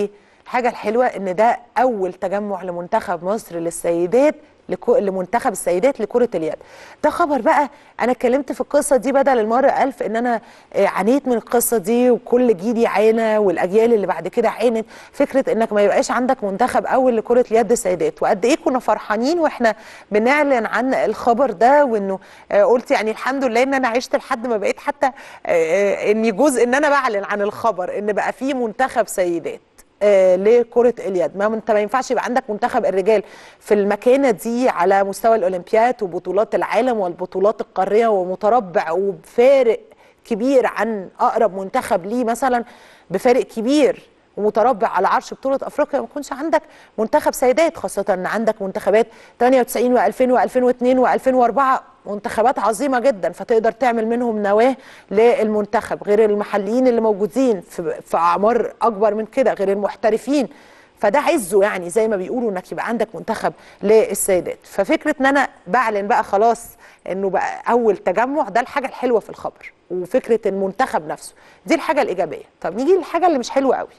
الحاجه الحلوه ان ده اول تجمع لمنتخب مصر للسيدات لكو... لمنتخب السيدات لكرة اليد ده خبر بقى أنا اتكلمت في القصة دي بدل المرة ألف إن أنا آه، عانيت من القصة دي وكل جيلي عانى والأجيال اللي بعد كده عانت فكرة إنك ما يبقاش عندك منتخب أول لكرة اليد سيدات وقد إيه كنا فرحانين وإحنا بنعلن عن الخبر ده وإنه آه، قلت يعني الحمد لله إن أنا عشت لحد ما بقيت حتى آه، آه، إني جزء إن أنا بعلن عن الخبر إن بقى في منتخب سيدات آه، لكرة اليد ما انت ما ينفعش يبقى عندك منتخب الرجال في المكانة دي على مستوى الأولمبياد وبطولات العالم والبطولات القارية ومتربع وبفارق كبير عن أقرب منتخب ليه مثلا بفارق كبير ومتربع على عرش بطولة أفريقيا ما يكونش عندك منتخب سيدات خاصة أن عندك منتخبات 98 و2000 و2002 و2004 منتخبات عظيمة جدا فتقدر تعمل منهم نواة للمنتخب غير المحليين اللي موجودين في, في أعمار أكبر من كده غير المحترفين فده عزه يعني زي ما بيقولوا انك يبقى عندك منتخب للسيدات ففكره ان انا بعلن بقى خلاص انه بقى اول تجمع ده الحاجه الحلوه في الخبر وفكره المنتخب نفسه دي الحاجه الايجابيه طب نيجي للحاجه اللي مش حلوه قوي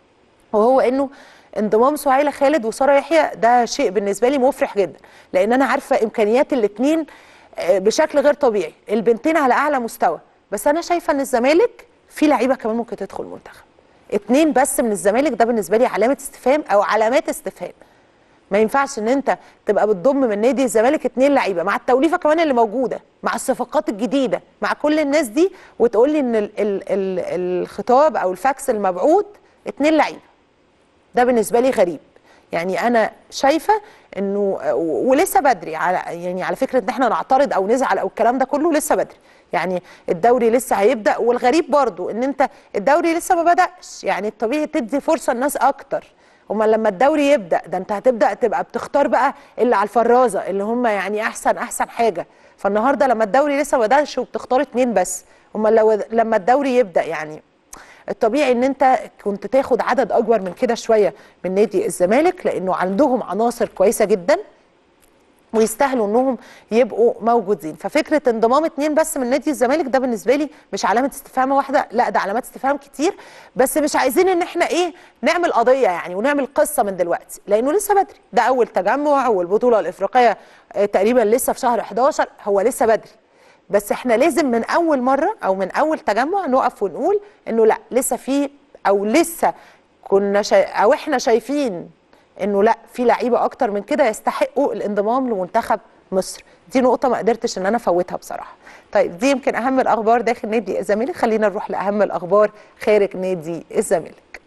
وهو انه انضمام سهيله خالد وساره يحيى ده شيء بالنسبه لي مفرح جدا لان انا عارفه امكانيات الاثنين بشكل غير طبيعي البنتين على اعلى مستوى بس انا شايفه ان الزمالك في لعيبه كمان ممكن تدخل المنتخب اتنين بس من الزمالك ده بالنسبه لي علامه استفهام او علامات استفهام ما ينفعش ان انت تبقى بتضم من نادي الزمالك اتنين لعيبه مع التوليفه كمان اللي موجوده مع الصفقات الجديده مع كل الناس دي وتقول لي ان ال ال ال الخطاب او الفاكس المبعوث اتنين لعيبه ده بالنسبه لي غريب يعني انا شايفه انه ولسه بدري على يعني على فكره ان احنا نعترض او نزعل او الكلام ده كله لسه بدري يعني الدوري لسه هيبدا والغريب برضو ان انت الدوري لسه ما بداش يعني الطبيعي تدي فرصه الناس اكتر امال لما الدوري يبدا ده انت هتبدا تبقى بتختار بقى اللي على الفرازه اللي هم يعني احسن احسن حاجه فالنهارده لما الدوري لسه ما بداش وبتختار اتنين بس امال لو لما الدوري يبدا يعني الطبيعي ان انت كنت تاخد عدد اكبر من كده شويه من نادي الزمالك لانه عندهم عناصر كويسه جدا ويستاهلوا انهم يبقوا موجودين ففكره انضمام اتنين بس من نادي الزمالك ده بالنسبه لي مش علامه استفهام واحده لا ده علامات استفهام كتير بس مش عايزين ان احنا ايه نعمل قضيه يعني ونعمل قصه من دلوقتي لانه لسه بدري ده اول تجمع والبطوله الافريقيه آه، تقريبا لسه في شهر 11 هو لسه بدري بس احنا لازم من اول مره او من اول تجمع نقف ونقول انه لا لسه في او لسه كنا شا... او احنا شايفين انه لا في لعيبه اكتر من كده يستحقوا الانضمام لمنتخب مصر دي نقطه ما قدرتش ان انا افوتها بصراحه طيب دي يمكن اهم الاخبار داخل نادي الزمالك خلينا نروح لاهم الاخبار خارج نادي الزمالك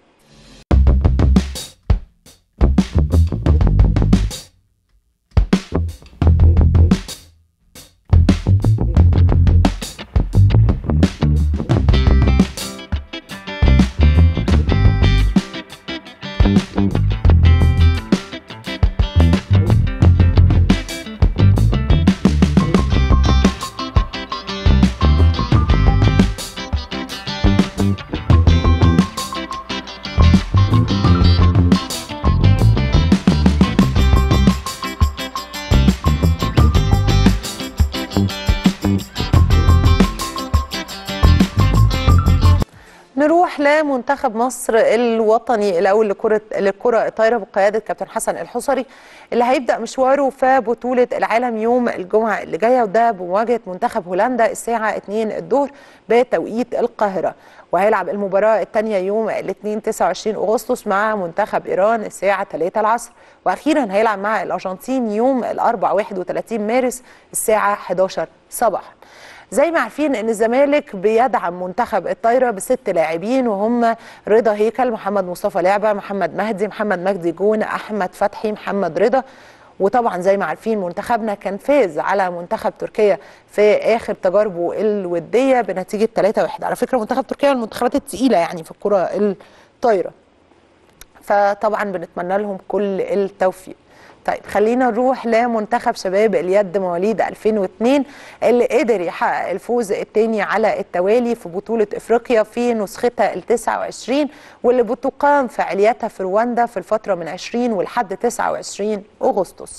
نروح لمنتخب مصر الوطني الاول لكره للكره الطايره بقياده كابتن حسن الحصري اللي هيبدا مشواره في بطوله العالم يوم الجمعه اللي جايه وده بمواجهه منتخب هولندا الساعه 2 الظهر بتوقيت القاهره وهيلعب المباراه الثانيه يوم الاثنين 29 اغسطس مع منتخب ايران الساعه 3 العصر واخيرا هيلعب مع الارجنتين يوم الاربعاء 31 مارس الساعه 11 صباحا زي ما عارفين ان الزمالك بيدعم منتخب الطايره بست لاعبين وهم رضا هيكل محمد مصطفى لعبه محمد مهدي محمد مجدي جون احمد فتحي محمد رضا وطبعا زي ما عارفين منتخبنا كان فاز على منتخب تركيا في اخر تجاربه الوديه بنتيجه 3-1 على فكره منتخب تركيا من المنتخبات الثقيله يعني في الكره الطايره فطبعا بنتمنى لهم كل التوفيق طيب خلينا نروح لمنتخب شباب اليد مواليد 2002 اللي قدر يحقق الفوز الثاني على التوالي في بطولة افريقيا في نسختها ال 29 واللي بتقام فعالياتها في رواندا في الفترة من 20 ولحد 29 اغسطس.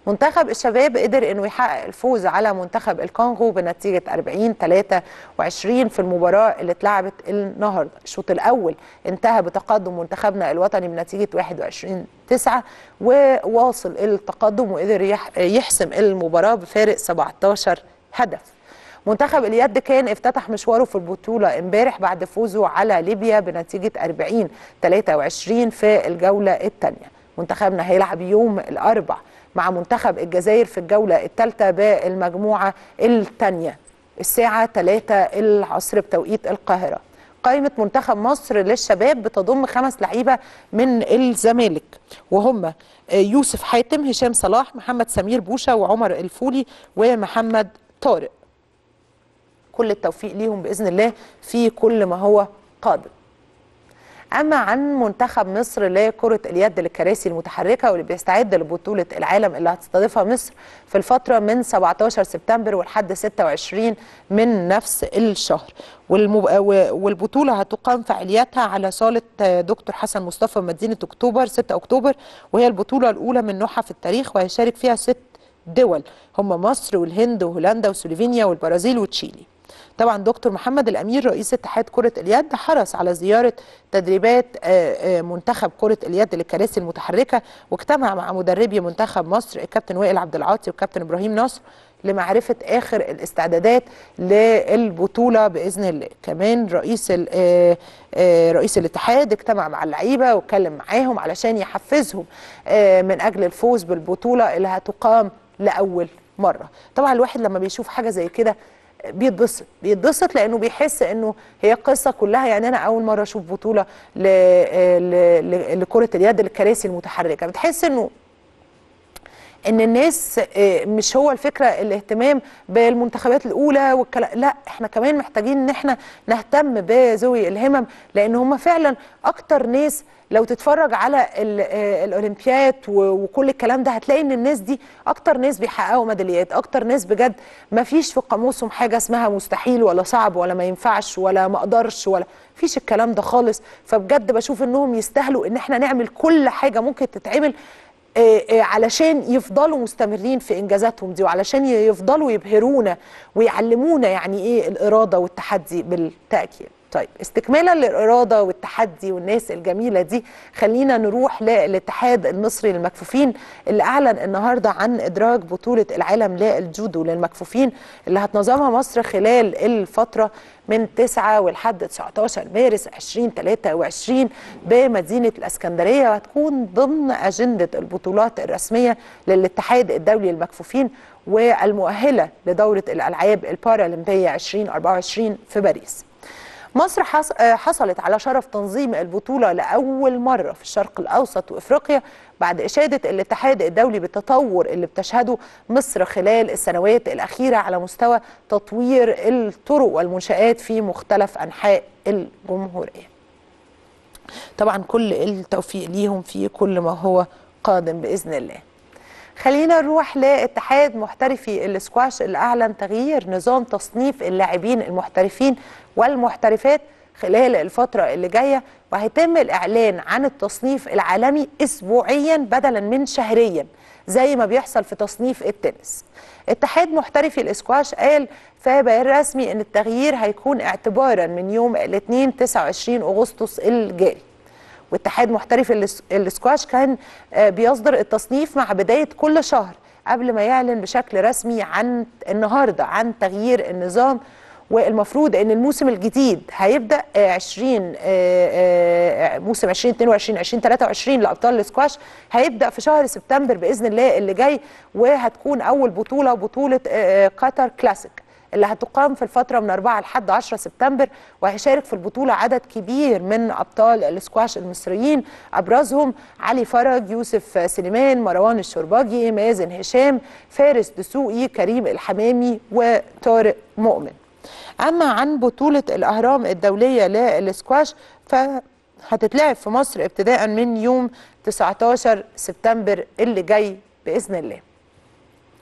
منتخب الشباب قدر انه يحقق الفوز على منتخب الكونغو بنتيجه 40 23 في المباراه اللي اتلعبت النهارده الشوط الاول انتهى بتقدم منتخبنا الوطني بنتيجه 21 9 وواصل التقدم وقدر يح- يحسم المباراه بفارق 17 هدف منتخب اليد كان افتتح مشواره في البطولة امبارح بعد فوزه على ليبيا بنتيجة 40 23 في الجولة الثانية منتخبنا هيلعب يوم الأربع مع منتخب الجزائر في الجولة الثالثة بالمجموعة الثانية الساعة 3 العصر بتوقيت القاهرة قائمة منتخب مصر للشباب بتضم خمس لعيبة من الزمالك وهم يوسف حاتم هشام صلاح محمد سمير بوشة وعمر الفولي ومحمد طارق كل التوفيق ليهم باذن الله في كل ما هو قادم. اما عن منتخب مصر لكره اليد للكراسي المتحركه واللي بيستعد لبطوله العالم اللي هتستضيفها مصر في الفتره من 17 سبتمبر ولحد 26 من نفس الشهر والمب... والبطوله هتقام فعالياتها على صاله دكتور حسن مصطفى مدينه اكتوبر 6 اكتوبر وهي البطوله الاولى من نوعها في التاريخ وهيشارك فيها ست دول هم مصر والهند وهولندا وسلوفينيا والبرازيل وتشيلي طبعا دكتور محمد الامير رئيس اتحاد كره اليد حرص على زياره تدريبات آه، آه، منتخب كره اليد للكراسي المتحركه واجتمع مع مدربي منتخب مصر الكابتن وائل عبد العاطي والكابتن ابراهيم نصر لمعرفه اخر الاستعدادات للبطوله باذن الله كمان رئيس ال- آه، آه، رئيس الاتحاد اجتمع مع اللعيبه واتكلم معاهم علشان يحفزهم آه، من اجل الفوز بالبطوله اللي هتقام لاول مره طبعا الواحد لما بيشوف حاجه زي كده بيتبسط بيتبسط لانه بيحس انه هي قصه كلها يعني انا اول مره اشوف بطوله ل... ل... ل... لكره اليد للكراسي المتحركه بتحس انه ان الناس آه، مش هو الفكره الاهتمام بالمنتخبات الاولى والكلام لا احنا كمان محتاجين ان احنا نهتم بذوي الهمم لان هم فعلا اكتر ناس لو تتفرج على ال- آه، الاولمبياد و- وكل الكلام ده هتلاقي ان الناس دي اكتر ناس بيحققوا ميداليات اكتر ناس بجد ما فيش في قاموسهم حاجه اسمها مستحيل ولا صعب ولا ما ينفعش ولا ما اقدرش ولا فيش الكلام ده خالص فبجد بشوف انهم يستاهلوا ان احنا نعمل كل حاجه ممكن تتعمل آه، آه، علشان يفضلوا مستمرين في انجازاتهم دي وعلشان ي- يفضلوا يبهرونا ويعلمونا يعني ايه الاراده والتحدي بالتاكيد طيب استكمالا للاراده والتحدي والناس الجميله دي خلينا نروح للاتحاد المصري للمكفوفين اللي اعلن النهارده عن ادراج بطوله العالم للجودو للمكفوفين اللي هتنظمها مصر خلال الفتره من 9 ولحد 19 مارس 2023 بمدينه الاسكندريه وهتكون ضمن اجنده البطولات الرسميه للاتحاد الدولي للمكفوفين والمؤهله لدوره الالعاب البارالمبيه 2024 في باريس. مصر حص- آه، حصلت على شرف تنظيم البطولة لأول مرة في الشرق الأوسط وإفريقيا بعد إشادة الاتحاد الدولي بالتطور اللي بتشهده مصر خلال السنوات الأخيرة على مستوى تطوير الطرق والمنشآت في مختلف أنحاء الجمهورية طبعا كل التوفيق ليهم في كل ما هو قادم بإذن الله خلينا نروح لاتحاد محترفي الاسكواش اللي اعلن تغيير نظام تصنيف اللاعبين المحترفين والمحترفات خلال الفترة اللي جاية وهيتم الإعلان عن التصنيف العالمي أسبوعيا بدلا من شهريا زي ما بيحصل في تصنيف التنس اتحاد محترفي الاسكواش قال في بيان رسمي ان التغيير هيكون اعتبارا من يوم الاثنين 29 اغسطس الجاري واتحاد محترف الاس- الاسكواش كان آه، بيصدر التصنيف مع بداية كل شهر قبل ما يعلن بشكل رسمي عن النهارده عن تغيير النظام والمفروض ان الموسم الجديد هيبدا آه، 20 آه، آه، موسم 2022 2023 لابطال الاسكواش هيبدا في شهر سبتمبر باذن الله اللي جاي وهتكون اول بطوله بطوله آه، آه، قطر كلاسيك اللي هتقام في الفترة من 4 لحد 10 سبتمبر وهيشارك في البطولة عدد كبير من أبطال الاسكواش المصريين أبرزهم علي فرج يوسف سليمان مروان الشرباجي مازن هشام فارس دسوقي كريم الحمامي وطارق مؤمن أما عن بطولة الأهرام الدولية للاسكواش فهتتلعب في مصر ابتداء من يوم 19 سبتمبر اللي جاي بإذن الله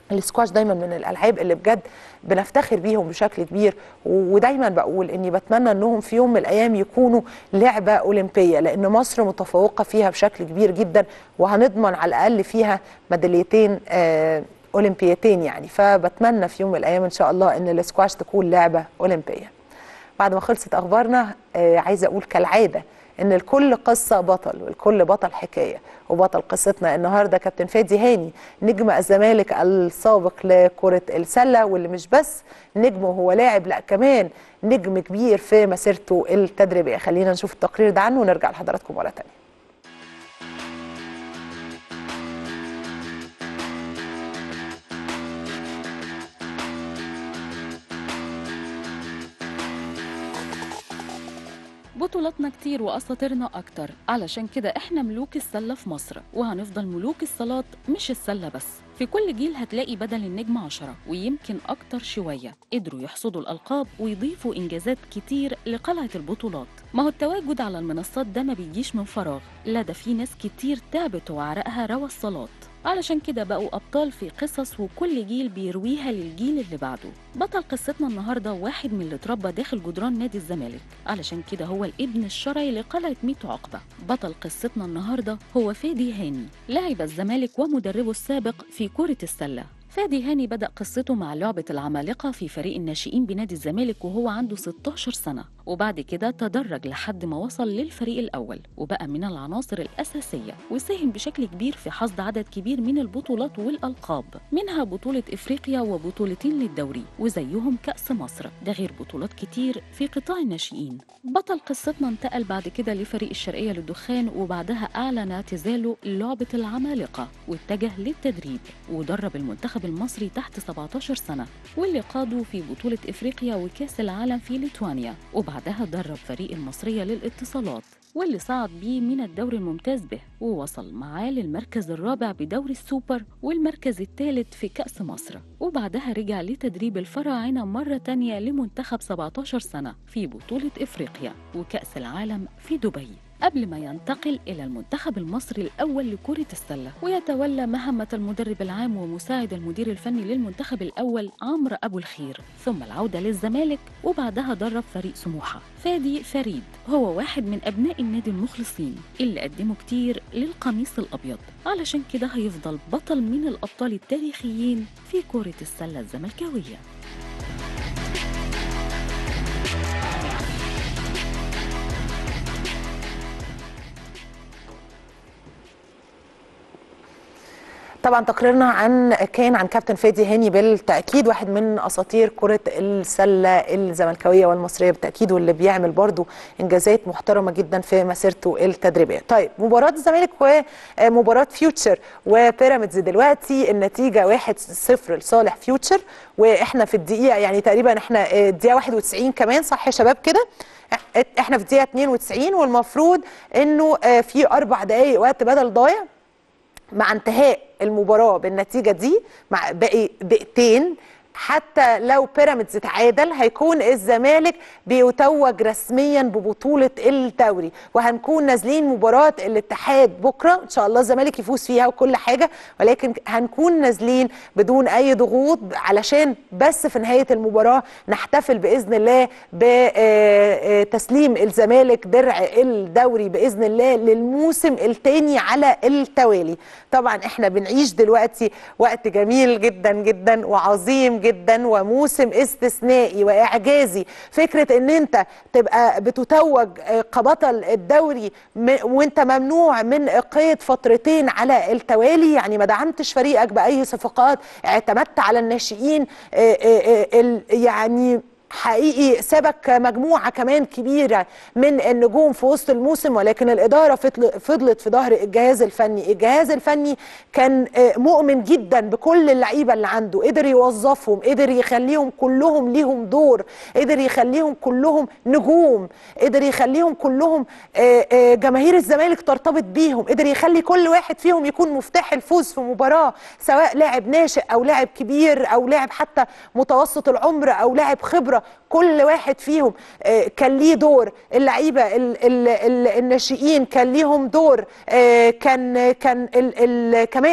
السكواش دايما من الالعاب اللي بجد بنفتخر بيهم بشكل كبير و- ودايما بقول اني بتمنى انهم في يوم من الايام يكونوا لعبه اولمبيه لان مصر متفوقه فيها بشكل كبير جدا وهنضمن على الاقل فيها ميداليتين آه اولمبيتين يعني فبتمنى في يوم من الايام ان شاء الله ان السكواش تكون لعبه اولمبيه بعد ما خلصت اخبارنا آه عايزه اقول كالعاده ان لكل قصه بطل ولكل بطل حكايه وبطل قصتنا النهارده كابتن فادي هاني نجم الزمالك السابق لكره السله واللي مش بس نجم وهو لاعب لا كمان نجم كبير في مسيرته التدريبيه خلينا نشوف التقرير ده عنه ونرجع لحضراتكم مره ثانيه بطولاتنا كتير واساطيرنا اكتر علشان كده احنا ملوك السله في مصر وهنفضل ملوك الصالات مش السله بس في كل جيل هتلاقي بدل النجم عشرة ويمكن أكتر شوية قدروا يحصدوا الألقاب ويضيفوا إنجازات كتير لقلعة البطولات ما هو التواجد على المنصات ده ما بيجيش من فراغ لا ده في ناس كتير تعبت وعرقها روى الصالات علشان كده بقوا أبطال في قصص وكل جيل بيرويها للجيل اللي بعده بطل قصتنا النهاردة واحد من اللي اتربى داخل جدران نادي الزمالك علشان كده هو الابن الشرعي لقلعة ميتو عقبة بطل قصتنا النهاردة هو فادي هاني لاعب الزمالك ومدربه السابق في كرة السلة فادي هاني بدأ قصته مع لعبة العمالقة في فريق الناشئين بنادي الزمالك وهو عنده 16 سنة وبعد كده تدرج لحد ما وصل للفريق الأول وبقى من العناصر الأساسية وساهم بشكل كبير في حصد عدد كبير من البطولات والألقاب منها بطولة إفريقيا وبطولتين للدوري وزيهم كأس مصر ده غير بطولات كتير في قطاع الناشئين بطل قصتنا انتقل بعد كده لفريق الشرقية للدخان وبعدها أعلن اعتزاله لعبة العمالقة واتجه للتدريب ودرب المنتخب المصري تحت 17 سنة واللي قادوا في بطولة إفريقيا وكأس العالم في ليتوانيا وبعدها درب فريق المصرية للاتصالات واللي صعد بيه من الدوري الممتاز به ووصل معاه للمركز الرابع بدوري السوبر والمركز الثالث في كأس مصر وبعدها رجع لتدريب الفراعنة مرة تانية لمنتخب 17 سنة في بطولة إفريقيا وكأس العالم في دبي قبل ما ينتقل إلى المنتخب المصري الأول لكرة السلة ويتولى مهمة المدرب العام ومساعد المدير الفني للمنتخب الأول عمرو أبو الخير ثم العودة للزمالك وبعدها درب فريق سموحة فادي فريد هو واحد من أبناء النادي المخلصين اللي قدموا كتير للقميص الأبيض علشان كده هيفضل بطل من الأبطال التاريخيين في كرة السلة الزملكاوية طبعا تقريرنا عن كان عن كابتن فادي هاني بالتاكيد واحد من اساطير كره السله الزملكاويه والمصريه بالتاكيد واللي بيعمل برضو انجازات محترمه جدا في مسيرته التدريبيه. طيب مباراه الزمالك ومباراه فيوتشر وبيراميدز دلوقتي النتيجه 1-0 لصالح فيوتشر واحنا في الدقيقه يعني تقريبا احنا الدقيقه 91 كمان صح يا شباب كده؟ احنا في الدقيقه 92 والمفروض انه في اربع دقائق وقت بدل ضايع مع انتهاء المباراه بالنتيجه دي مع باقي دقيقتين حتى لو بيراميدز تعادل هيكون الزمالك بيتوج رسميا ببطوله الدوري وهنكون نازلين مباراه الاتحاد بكره ان شاء الله الزمالك يفوز فيها وكل حاجه ولكن هنكون نازلين بدون اي ضغوط علشان بس في نهايه المباراه نحتفل باذن الله بتسليم الزمالك درع الدوري باذن الله للموسم الثاني على التوالي طبعا احنا بنعيش دلوقتي وقت جميل جدا جدا وعظيم جدا وموسم استثنائي واعجازي فكره ان انت تبقى بتتوج كبطل الدوري وانت ممنوع من قيد فترتين على التوالي يعني ما دعمتش فريقك باي صفقات اعتمدت على الناشئين يعني حقيقي سبك مجموعه كمان كبيره من النجوم في وسط الموسم ولكن الاداره فضلت في ظهر الجهاز الفني، الجهاز الفني كان مؤمن جدا بكل اللعيبه اللي عنده، قدر يوظفهم، قدر يخليهم كلهم ليهم دور، قدر يخليهم كلهم نجوم، قدر يخليهم كلهم جماهير الزمالك ترتبط بيهم، قدر يخلي كل واحد فيهم يكون مفتاح الفوز في مباراه سواء لاعب ناشئ او لاعب كبير او لاعب حتى متوسط العمر او لاعب خبره كل واحد فيهم كان ليه دور اللعيبه الناشئين كان ليهم دور كان كان ال ال كمان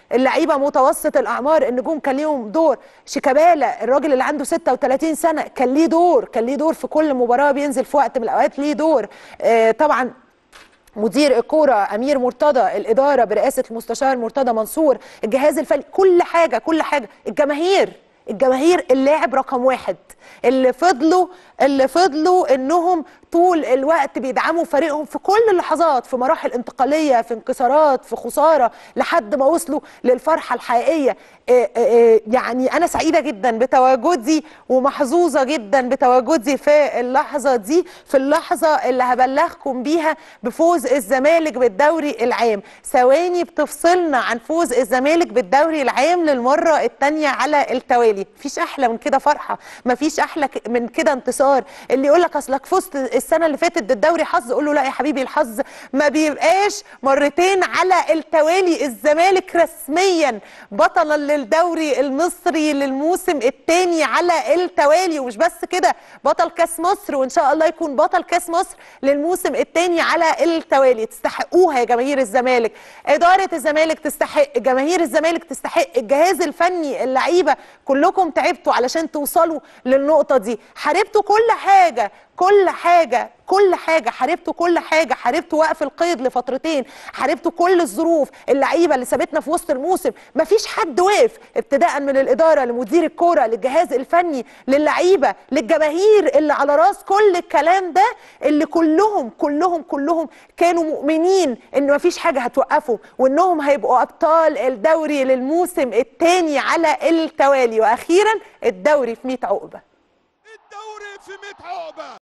اللعيبه متوسط الاعمار النجوم كان ليهم دور شيكابالا الراجل اللي عنده 36 سنه كان ليه دور كان ليه دور في كل مباراه بينزل في وقت من الاوقات ليه دور آه طبعا مدير الكوره امير مرتضى الاداره برئاسه المستشار مرتضى منصور الجهاز الفني كل حاجه كل حاجه الجماهير الجماهير اللاعب رقم واحد اللي فضلوا اللي فضلوا انهم طول الوقت بيدعموا فريقهم في كل اللحظات في مراحل انتقاليه في انكسارات في خساره لحد ما وصلوا للفرحه الحقيقيه آه، آه، يعني انا سعيده جدا بتواجدي ومحظوظه جدا بتواجدي في اللحظه دي في اللحظه اللي هبلغكم بيها بفوز الزمالك بالدوري العام ثواني بتفصلنا عن فوز الزمالك بالدوري العام للمره الثانيه على التوالي مفيش احلى من كده فرحه مفيش احلى ك- من كده انتصار اللي يقول لك اصلك فزت السنه اللي فاتت بالدوري حظ قول له لا يا حبيبي الحظ ما بيبقاش مرتين على التوالي الزمالك رسميا بطلا للدوري المصري للموسم الثاني على التوالي ومش بس كده بطل كاس مصر وان شاء الله يكون بطل كاس مصر للموسم الثاني على التوالي تستحقوها يا جماهير الزمالك اداره الزمالك تستحق جماهير الزمالك تستحق الجهاز الفني اللعيبه كلكم تعبتوا علشان توصلوا للنقطه دي حاربتوا كل حاجه كل حاجه كل حاجه حاربتوا كل حاجه حاربتوا وقف القيد لفترتين حاربتوا كل الظروف اللعيبه اللي سابتنا في وسط الموسم مفيش حد وقف ابتداء من الاداره لمدير الكوره للجهاز الفني للعيبه للجماهير اللي على راس كل الكلام ده اللي كلهم كلهم كلهم كانوا مؤمنين ان مفيش حاجه هتوقفهم وانهم هيبقوا ابطال الدوري للموسم الثاني على التوالي واخيرا الدوري في 100 عقبه الدوري في 100 عقبه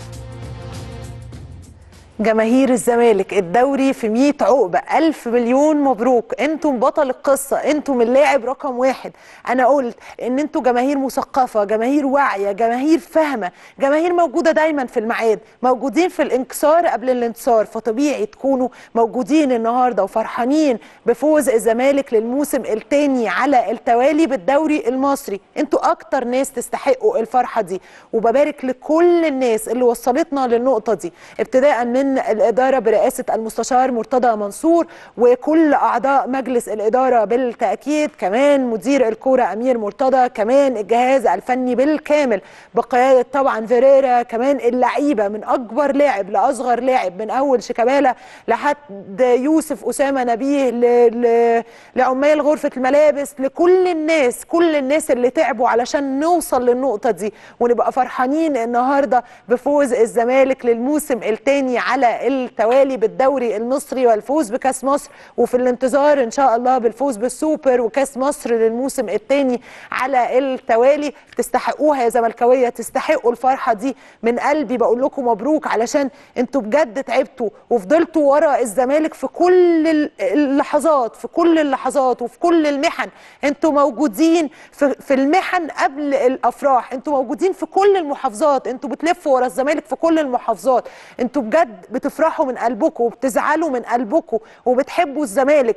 جماهير الزمالك الدوري في 100 عقبة ألف مليون مبروك انتم بطل القصة انتم اللاعب رقم واحد أنا قلت إن انتم جماهير مثقفة جماهير واعية جماهير فاهمة جماهير موجودة دايما في الميعاد موجودين في الانكسار قبل الانتصار فطبيعي تكونوا موجودين النهاردة وفرحانين بفوز الزمالك للموسم الثاني على التوالي بالدوري المصري انتوا أكتر ناس تستحقوا الفرحة دي وببارك لكل الناس اللي وصلتنا للنقطة دي ابتداء من الإدارة برئاسة المستشار مرتضى منصور وكل أعضاء مجلس الإدارة بالتأكيد كمان مدير الكورة أمير مرتضى كمان الجهاز الفني بالكامل بقيادة طبعا فيريرا كمان اللعيبة من أكبر لاعب لأصغر لاعب من أول شيكابالا لحد يوسف أسامة نبيه ل... ل... لعمال غرفة الملابس لكل الناس كل الناس اللي تعبوا علشان نوصل للنقطة دي ونبقى فرحانين النهاردة بفوز الزمالك للموسم الثاني على التوالي بالدوري المصري والفوز بكاس مصر وفي الانتظار ان شاء الله بالفوز بالسوبر وكاس مصر للموسم الثاني على التوالي تستحقوها يا زملكاويه تستحقوا الفرحه دي من قلبي بقول لكم مبروك علشان انتوا بجد تعبتوا وفضلتوا ورا الزمالك في كل ال- اللحظات في كل اللحظات وفي كل المحن انتوا موجودين في, في المحن قبل الافراح انتوا موجودين في كل المحافظات انتوا بتلفوا ورا الزمالك في كل المحافظات انتوا بجد بتفرحوا من قلبكم وبتزعلوا من قلبكم وبتحبوا الزمالك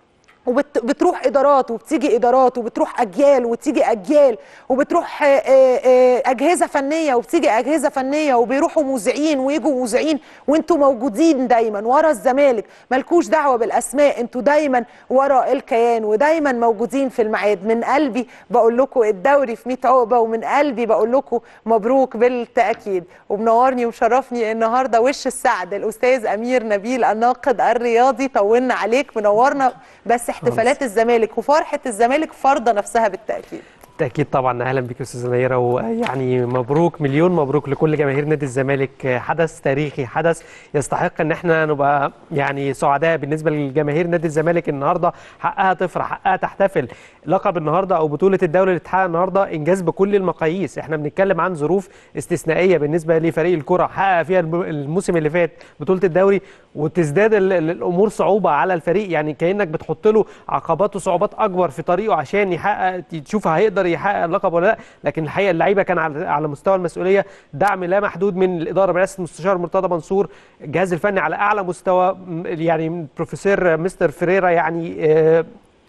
وبتروح ادارات وبتيجي ادارات وبتروح اجيال وتيجي اجيال وبتروح آه، آه، اجهزه فنيه وبتيجي اجهزه فنيه وبيروحوا مذيعين ويجوا مذيعين وانتوا موجودين دايما ورا الزمالك مالكوش دعوه بالاسماء انتوا دايما ورا الكيان ودايما موجودين في الميعاد من قلبي بقول لكم الدوري في 100 عقبه ومن قلبي بقول لكم مبروك بالتاكيد ومنورني ومشرفني النهارده وش السعد الاستاذ امير نبيل الناقد الرياضي طولنا عليك منورنا بس احتفالات الزمالك وفرحه الزمالك فرضه نفسها بالتاكيد بالتاكيد طبعا اهلا بك يا استاذه نيره ويعني مبروك مليون مبروك لكل جماهير نادي الزمالك حدث تاريخي حدث يستحق ان احنا نبقى يعني سعداء بالنسبه لجماهير نادي الزمالك النهارده حقها تفرح حقها تحتفل لقب النهارده او بطوله الدوري اللي اتحقق النهارده انجاز بكل المقاييس احنا بنتكلم عن ظروف استثنائيه بالنسبه لفريق الكره حقق فيها الب- الموسم اللي فات بطوله الدوري وتزداد ال- ال- الامور صعوبه على الفريق يعني كانك بتحط له عقبات وصعوبات اكبر في طريقه عشان يحقق تشوف هيقدر يحقق اللقب ولا لا لكن الحقيقه اللعيبه كان على على مستوى المسؤوليه دعم لا محدود من الاداره برئاسه المستشار مرتضى منصور الجهاز الفني على اعلى مستوى م- يعني من بروفيسور مستر فريرا يعني آه،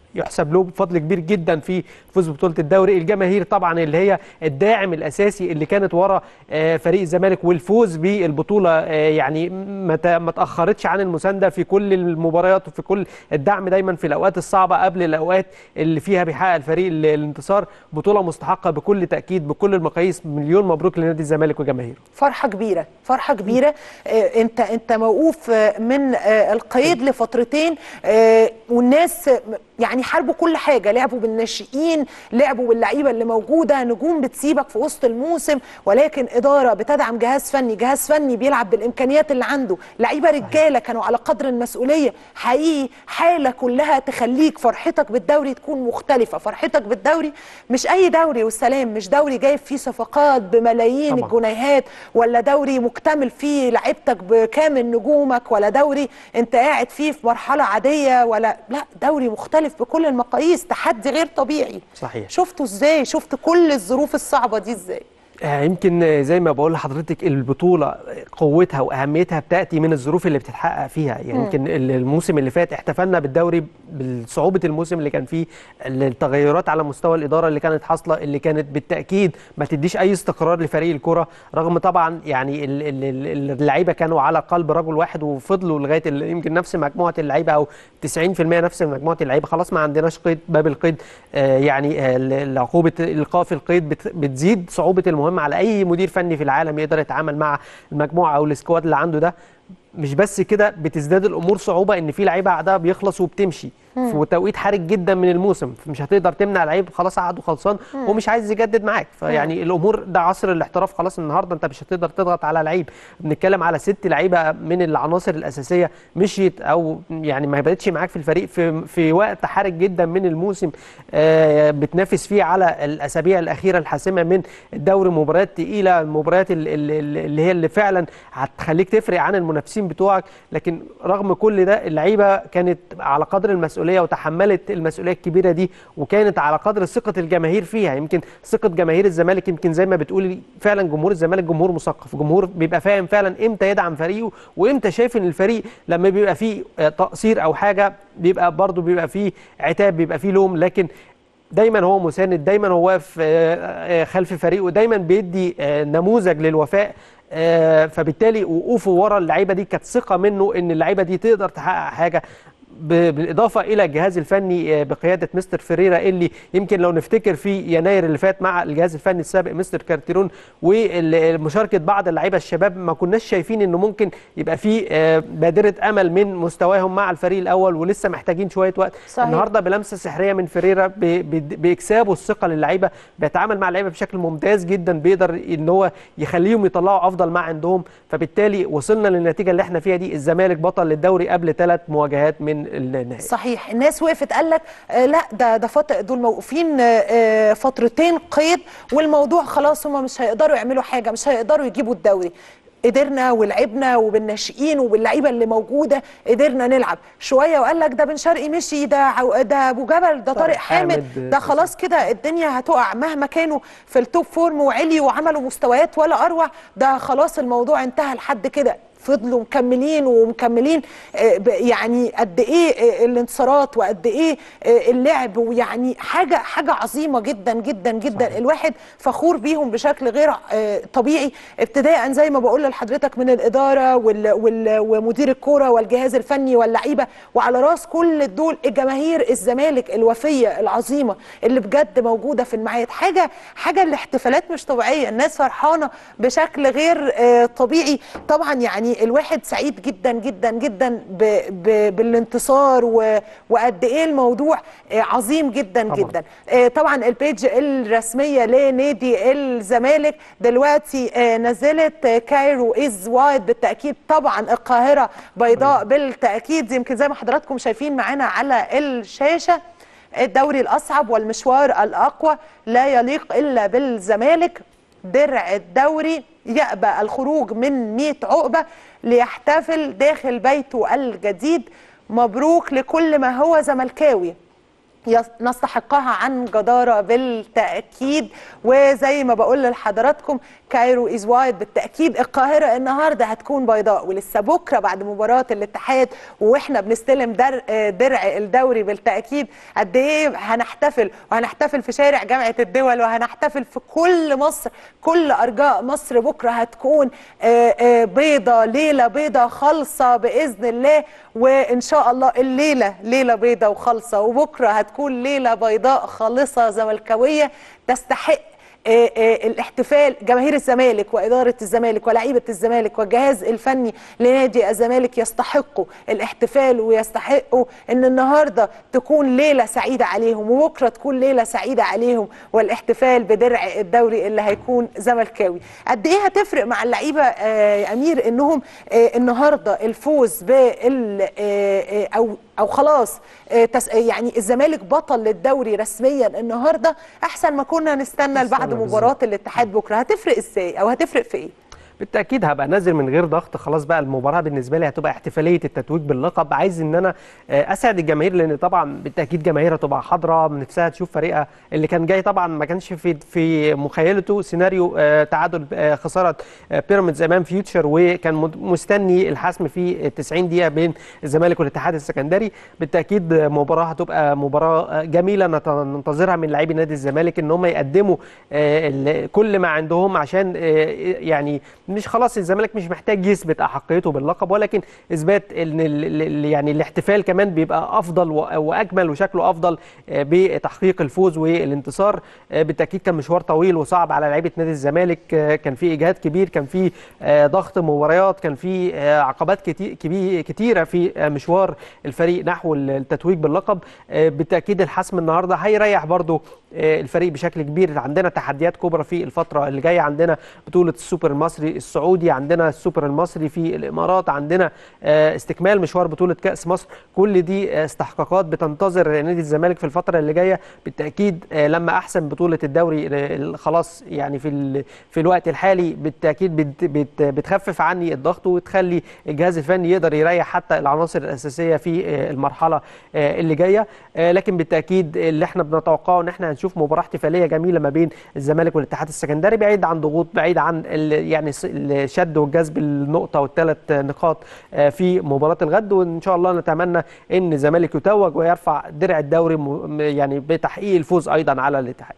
يحسب له بفضل كبير جدا في فوز ببطوله الدوري الجماهير طبعا اللي هي الداعم الاساسي اللي كانت ورا آه، فريق الزمالك والفوز بالبطوله آه، يعني ما ت- ما تاخرتش عن المسانده في كل المباريات وفي كل الدعم دايما في الاوقات الصعبه قبل الاوقات اللي فيها بيحقق الفريق ال- الانتصار بطوله مستحقه بكل تاكيد بكل المقاييس مليون مبروك لنادي الزمالك وجماهيره فرحه كبيره فرحه كبيره آه، انت انت موقوف آه، من آه، القيد لفترتين آه، والناس آه، يعني حاربوا كل حاجه لعبوا بالناشئين لعبوا باللعيبه اللي موجوده نجوم بتسيبك في وسط الموسم ولكن اداره بتدعم جهاز فني جهاز فني بيلعب بالامكانيات اللي عنده لعيبه رجاله كانوا على قدر المسؤوليه حقيقي حاله كلها تخليك فرحتك بالدوري تكون مختلفه فرحتك بالدوري مش اي دوري والسلام مش دوري جايب فيه صفقات بملايين طبعاً. الجنيهات ولا دوري مكتمل فيه لعيبتك بكامل نجومك ولا دوري انت قاعد فيه في مرحله عاديه ولا لا دوري مختلف بكل المقاييس تحدي غير طبيعي صحيح. شفته ازاي شفت كل الظروف الصعبه دي ازاي آه، يمكن آه، زي ما بقول لحضرتك البطولة قوتها وأهميتها بتأتي من الظروف اللي بتتحقق فيها يعني يمكن ال- الموسم اللي فات احتفلنا بالدوري بصعوبة الموسم اللي كان فيه التغيرات على مستوى الإدارة اللي كانت حاصلة اللي كانت بالتأكيد ما تديش أي استقرار لفريق الكرة رغم طبعا يعني ال- ال- ال- اللعيبة كانوا على قلب رجل واحد وفضلوا لغاية ال- يمكن نفس مجموعة اللعيبة أو 90% نفس مجموعة اللعيبة خلاص ما عندناش قيد باب القيد آه، يعني آه، ال- عقوبة إلقاء في القيد بت- بتزيد صعوبة المهمة على أي مدير فني في العالم يقدر يتعامل مع المجموعة أو السكواد اللي عنده ده مش بس كده بتزداد الامور صعوبه ان في لعيبه عقدها بيخلص وبتمشي في توقيت حرج جدا من الموسم مش هتقدر تمنع لعيب خلاص عقده خلصان ومش عايز يجدد معاك فيعني الامور ده عصر الاحتراف خلاص النهارده انت مش هتقدر تضغط على لعيب بنتكلم على ست لعيبه من العناصر الاساسيه مشيت او يعني ما بقتش معاك في الفريق في في وقت حرج جدا من الموسم آه، بتنافس فيه على الاسابيع الاخيره الحاسمه من الدوري مباريات تقيله المباريات ال- ال- ال- اللي هي اللي فعلا هتخليك تفرق عن المنافسين بتوعك لكن رغم كل ده اللعيبه كانت على قدر المسؤوليه وتحملت المسؤوليه الكبيره دي وكانت على قدر ثقه الجماهير فيها يمكن ثقه جماهير الزمالك يمكن زي ما بتقولي فعلا جمهور الزمالك جمهور مثقف جمهور بيبقى فاهم فعلا امتى يدعم فريقه وامتى شايف ان الفريق لما بيبقى فيه آه، تقصير او حاجه بيبقى برضه بيبقى فيه عتاب بيبقى فيه لوم لكن دايما هو مساند دايما هو واقف آه، آه، خلف فريقه دايما بيدي آه، نموذج للوفاء آه، فبالتالي وقوفه ورا اللعيبه دي كانت ثقه منه ان اللعيبه دي تقدر تحقق حاجه ب- بالاضافه الى الجهاز الفني آه، بقياده مستر فيريرا اللي يمكن لو نفتكر في يناير اللي فات مع الجهاز الفني السابق مستر كارتيرون ومشاركه بعض اللعيبه الشباب ما كناش شايفين انه ممكن يبقى في آه، بادره امل من مستواهم مع الفريق الاول ولسه محتاجين شويه وقت صحيح. النهارده بلمسه سحريه من فيريرا ب- ب- باكسابه الثقه للعيبه بيتعامل مع اللعيبه بشكل ممتاز جدا بيقدر ان هو يخليهم يطلعوا افضل ما عندهم فبالتالي وصلنا للنتيجه اللي احنا فيها دي الزمالك بطل للدوري قبل ثلاث مواجهات من النهائي صحيح الناس وقفت قال لك آه لا ده ده فط... دول موقوفين آه، آه فترتين قيد والموضوع خلاص هم مش هيقدروا يعملوا حاجه مش هيقدروا يجيبوا الدوري قدرنا ولعبنا وبالناشئين وباللعيبه اللي موجوده قدرنا نلعب شويه وقال لك ده بن شرقي مشي ده عو... ده ابو جبل ده طارق حامد حامد، ده خلاص كده الدنيا هتقع مهما كانوا في التوب فورم وعليوا وعملوا مستويات ولا اروع ده خلاص الموضوع انتهى لحد كده فضلوا مكملين ومكملين آه، ب- يعني قد ايه آه، الانتصارات وقد ايه آه، اللعب ويعني حاجه حاجه عظيمه جدا جدا جدا صحيح. الواحد فخور بيهم بشكل غير آه، طبيعي ابتداء زي ما بقول لحضرتك من الاداره وال وال ومدير الكوره والجهاز الفني واللعيبه وعلى راس كل دول الجماهير الزمالك الوفيه العظيمه اللي بجد موجوده في الميعاد حاجه حاجه الاحتفالات مش طبيعيه الناس فرحانه بشكل غير آه، طبيعي طبعا يعني الواحد سعيد جدا جدا جدا ب ب بالانتصار و وقد ايه الموضوع آه، عظيم جدا طبعاً. جدا آه، طبعا البيج الرسميه لنادي الزمالك دلوقتي آه، نزلت آه، كايرو از وايد بالتاكيد طبعا القاهره بيضاء بالتاكيد يمكن زي ما حضراتكم شايفين معانا على الشاشه الدوري الاصعب والمشوار الاقوى لا يليق الا بالزمالك درع الدوري يأبى الخروج من 100 عقبة ليحتفل داخل بيته الجديد مبروك لكل ما هو زملكاوي يس- نستحقها عن جدارة بالتأكيد وزي ما بقول لحضراتكم كايرو إز وايد بالتأكيد القاهرة النهاردة هتكون بيضاء ولسه بكرة بعد مباراة الاتحاد وإحنا بنستلم در آه، درع الدوري بالتأكيد قد إيه هنحتفل وهنحتفل في شارع جامعة الدول وهنحتفل في كل مصر كل أرجاء مصر بكرة هتكون آه، آه، بيضة ليلة بيضة خالصة بإذن الله وإن شاء الله الليلة ليلة بيضة وخالصة وبكرة هتكون ليلة بيضاء خالصة زملكاوية تستحق آه، آه، الاحتفال جماهير الزمالك وإدارة الزمالك ولاعيبة الزمالك والجهاز الفني لنادي الزمالك يستحقوا الاحتفال ويستحقوا ان النهارده تكون ليلة سعيدة عليهم وبكرة تكون ليلة سعيدة عليهم والاحتفال بدرع الدوري اللي هيكون زملكاوي قد ايه هتفرق مع اللعيبة آه، يا امير انهم آه، النهارده الفوز بال آه، آه، او او خلاص آه، تس- يعني الزمالك بطل للدوري رسميا النهارده احسن ما كنا نستنى لبعد بالظبط. مباراه الاتحاد بكره هتفرق ازاي او هتفرق في ايه بالتاكيد هبقى نازل من غير ضغط خلاص بقى المباراه بالنسبه لي هتبقى احتفاليه التتويج باللقب عايز ان انا آه، اسعد الجماهير لان طبعا بالتاكيد جماهير هتبقى حاضره نفسها تشوف فريقها اللي كان جاي طبعا ما كانش في في مخيلته سيناريو آه، تعادل آه، خساره آه، بيراميدز امام فيوتشر وكان مد- مستني الحسم في 90 دقيقه بين الزمالك والاتحاد السكندري بالتاكيد آه، مباراه هتبقى مباراه آه، جميله نت- ننتظرها من لاعبي نادي الزمالك ان هم يقدموا آه، ال- كل ما عندهم عشان آه، يعني مش خلاص الزمالك مش محتاج يثبت احقيته باللقب ولكن اثبات ان ال- ال- يعني الاحتفال كمان بيبقى افضل و- واجمل وشكله افضل آه، بتحقيق الفوز والانتصار آه، بالتاكيد كان مشوار طويل وصعب على لعيبه نادي الزمالك آه، كان في اجهاد كبير كان في آه، ضغط مباريات كان في آه، عقبات كتي- كبي- كتيره في آه، مشوار الفريق نحو التتويج باللقب آه، بالتاكيد الحسم النهارده هيريح برضو آه، الفريق بشكل كبير عندنا تحديات كبرى في الفتره اللي جايه عندنا بطوله السوبر المصري السعودي عندنا السوبر المصري في الامارات عندنا آه، استكمال مشوار بطوله كاس مصر كل دي آه، استحقاقات بتنتظر نادي الزمالك في الفتره اللي جايه بالتاكيد آه، لما احسن بطوله الدوري آه، خلاص يعني في ال- في الوقت الحالي بالتاكيد بت بت بتخفف عني الضغط وتخلي الجهاز الفني يقدر يريح حتى العناصر الاساسيه في آه، المرحله آه، اللي جايه آه، لكن بالتاكيد اللي احنا بنتوقعه ان احنا هنشوف مباراه احتفاليه جميله ما بين الزمالك والاتحاد السكندري بعيد عن ضغوط بعيد عن ال- يعني س- الشد والجذب النقطه والثلاث نقاط آه، في مباراه الغد وان شاء الله نتمنى ان الزمالك يتوج ويرفع درع الدوري م- يعني بتحقيق الفوز ايضا على الاتحاد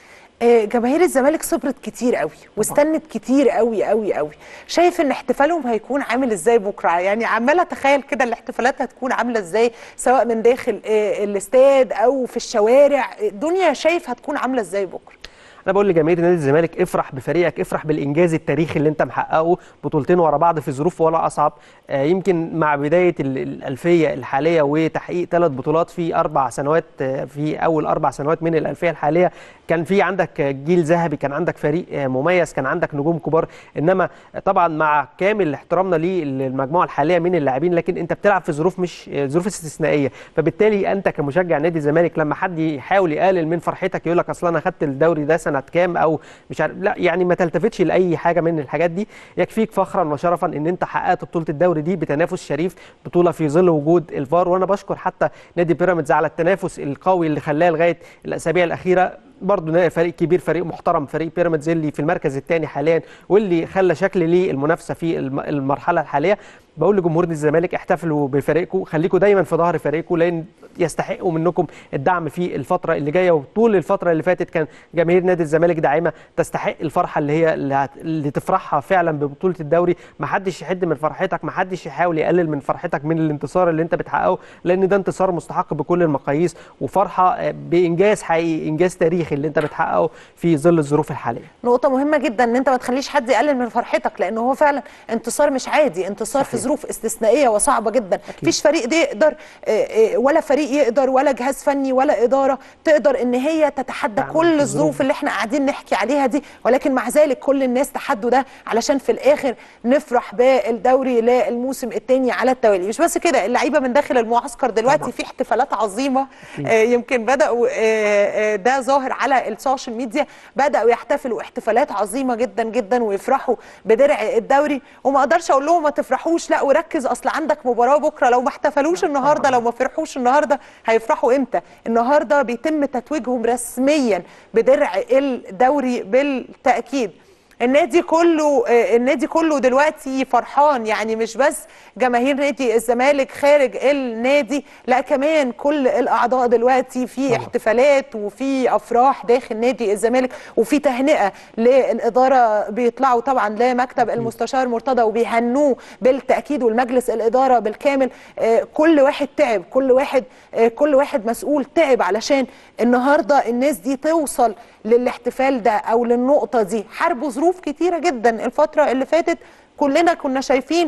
آه، جماهير الزمالك صبرت كتير قوي واستنت كتير قوي قوي قوي شايف ان احتفالهم هيكون عامل ازاي بكره يعني عماله اتخيل كده الاحتفالات هتكون عامله ازاي سواء من داخل آه، الاستاد او في الشوارع الدنيا شايف هتكون عامله ازاي بكره انا بقول لجماهير نادي الزمالك افرح بفريقك افرح بالانجاز التاريخي اللي انت محققه بطولتين ورا بعض في ظروف ولا اصعب آه، يمكن مع بدايه ال- الالفيه الحاليه وتحقيق ثلاث بطولات في اربع سنوات آه، في اول اربع سنوات من الالفيه الحاليه كان في عندك جيل ذهبي كان عندك فريق آه، مميز كان عندك نجوم كبار انما طبعا مع كامل احترامنا للمجموعه الحاليه من اللاعبين لكن انت بتلعب في ظروف مش آه، ظروف استثنائيه فبالتالي انت كمشجع نادي الزمالك لما حد يحاول يقلل من فرحتك يقول لك اصل انا خدت الدوري ده سنه كام او مش عارف لا يعني ما تلتفتش لاي حاجه من الحاجات دي يكفيك فخرا وشرفا ان انت حققت بطوله الدوري دي بتنافس شريف بطوله في ظل وجود الفار وانا بشكر حتى نادي بيراميدز على التنافس القوي اللي خلاه لغايه الاسابيع الاخيره برضه فريق كبير فريق محترم فريق بيراميدز اللي في المركز الثاني حاليا واللي خلى شكل للمنافسه في الم- المرحله الحاليه بقول لجمهور نادي الزمالك احتفلوا بفريقكم خليكم دايما في ظهر فريقكم لان يستحقوا منكم الدعم في الفتره اللي جايه وطول الفتره اللي فاتت كان جماهير نادي الزمالك داعمه تستحق الفرحه اللي هي اللي, هت... اللي تفرحها فعلا ببطوله الدوري ما حدش يحد من فرحتك ما حدش يحاول يقلل من فرحتك من الانتصار اللي انت بتحققه لان ده انتصار مستحق بكل المقاييس وفرحه آه، بانجاز حقيقي انجاز تاريخي اللي انت بتحققه في ظل الظروف الحاليه نقطة مهمة جدا ان انت ما تخليش حد يقلل من فرحتك لان هو فعلا انتصار مش عادي انتصار في ظروف استثنائية وصعبة جدا مفيش فريق دي يقدر آه، آه، ولا فريق يقدر ولا جهاز فني ولا إدارة تقدر ان هي تتحدى تعمل كل في الظروف الظروف. اللي احنا قاعدين نحكي عليها دي ولكن مع ذلك كل الناس تحدوا ده علشان في الاخر نفرح بالدوري للموسم الثاني على التوالي مش بس كده اللعيبة من داخل المعسكر دلوقتي طبعاً. في احتفالات عظيمة آه، يمكن بدأوا آه، آه، ده ظاهر على السوشيال ميديا بدأوا يحتفلوا احتفالات عظيمة جدا جدا ويفرحوا بدرع الدوري وما اقدرش اقول لهم ما تفرحوش لا لا وركز اصل عندك مباراه بكره لو ما احتفلوش النهارده لو ما فرحوش النهارده هيفرحوا امتى النهارده بيتم تتويجهم رسميا بدرع الدوري بالتاكيد النادي كله آه، النادي كله دلوقتي فرحان يعني مش بس جماهير نادي الزمالك خارج النادي لا كمان كل الاعضاء دلوقتي في احتفالات وفي افراح داخل نادي الزمالك وفي تهنئه للاداره بيطلعوا طبعا لمكتب المستشار مرتضى وبيهنوه بالتاكيد والمجلس الاداره بالكامل آه، كل واحد تعب كل واحد آه، كل واحد مسؤول تعب علشان النهارده الناس دي توصل للاحتفال ده او للنقطه دي حاربوا ظروف كتيره جدا الفتره اللي فاتت كلنا كنا شايفين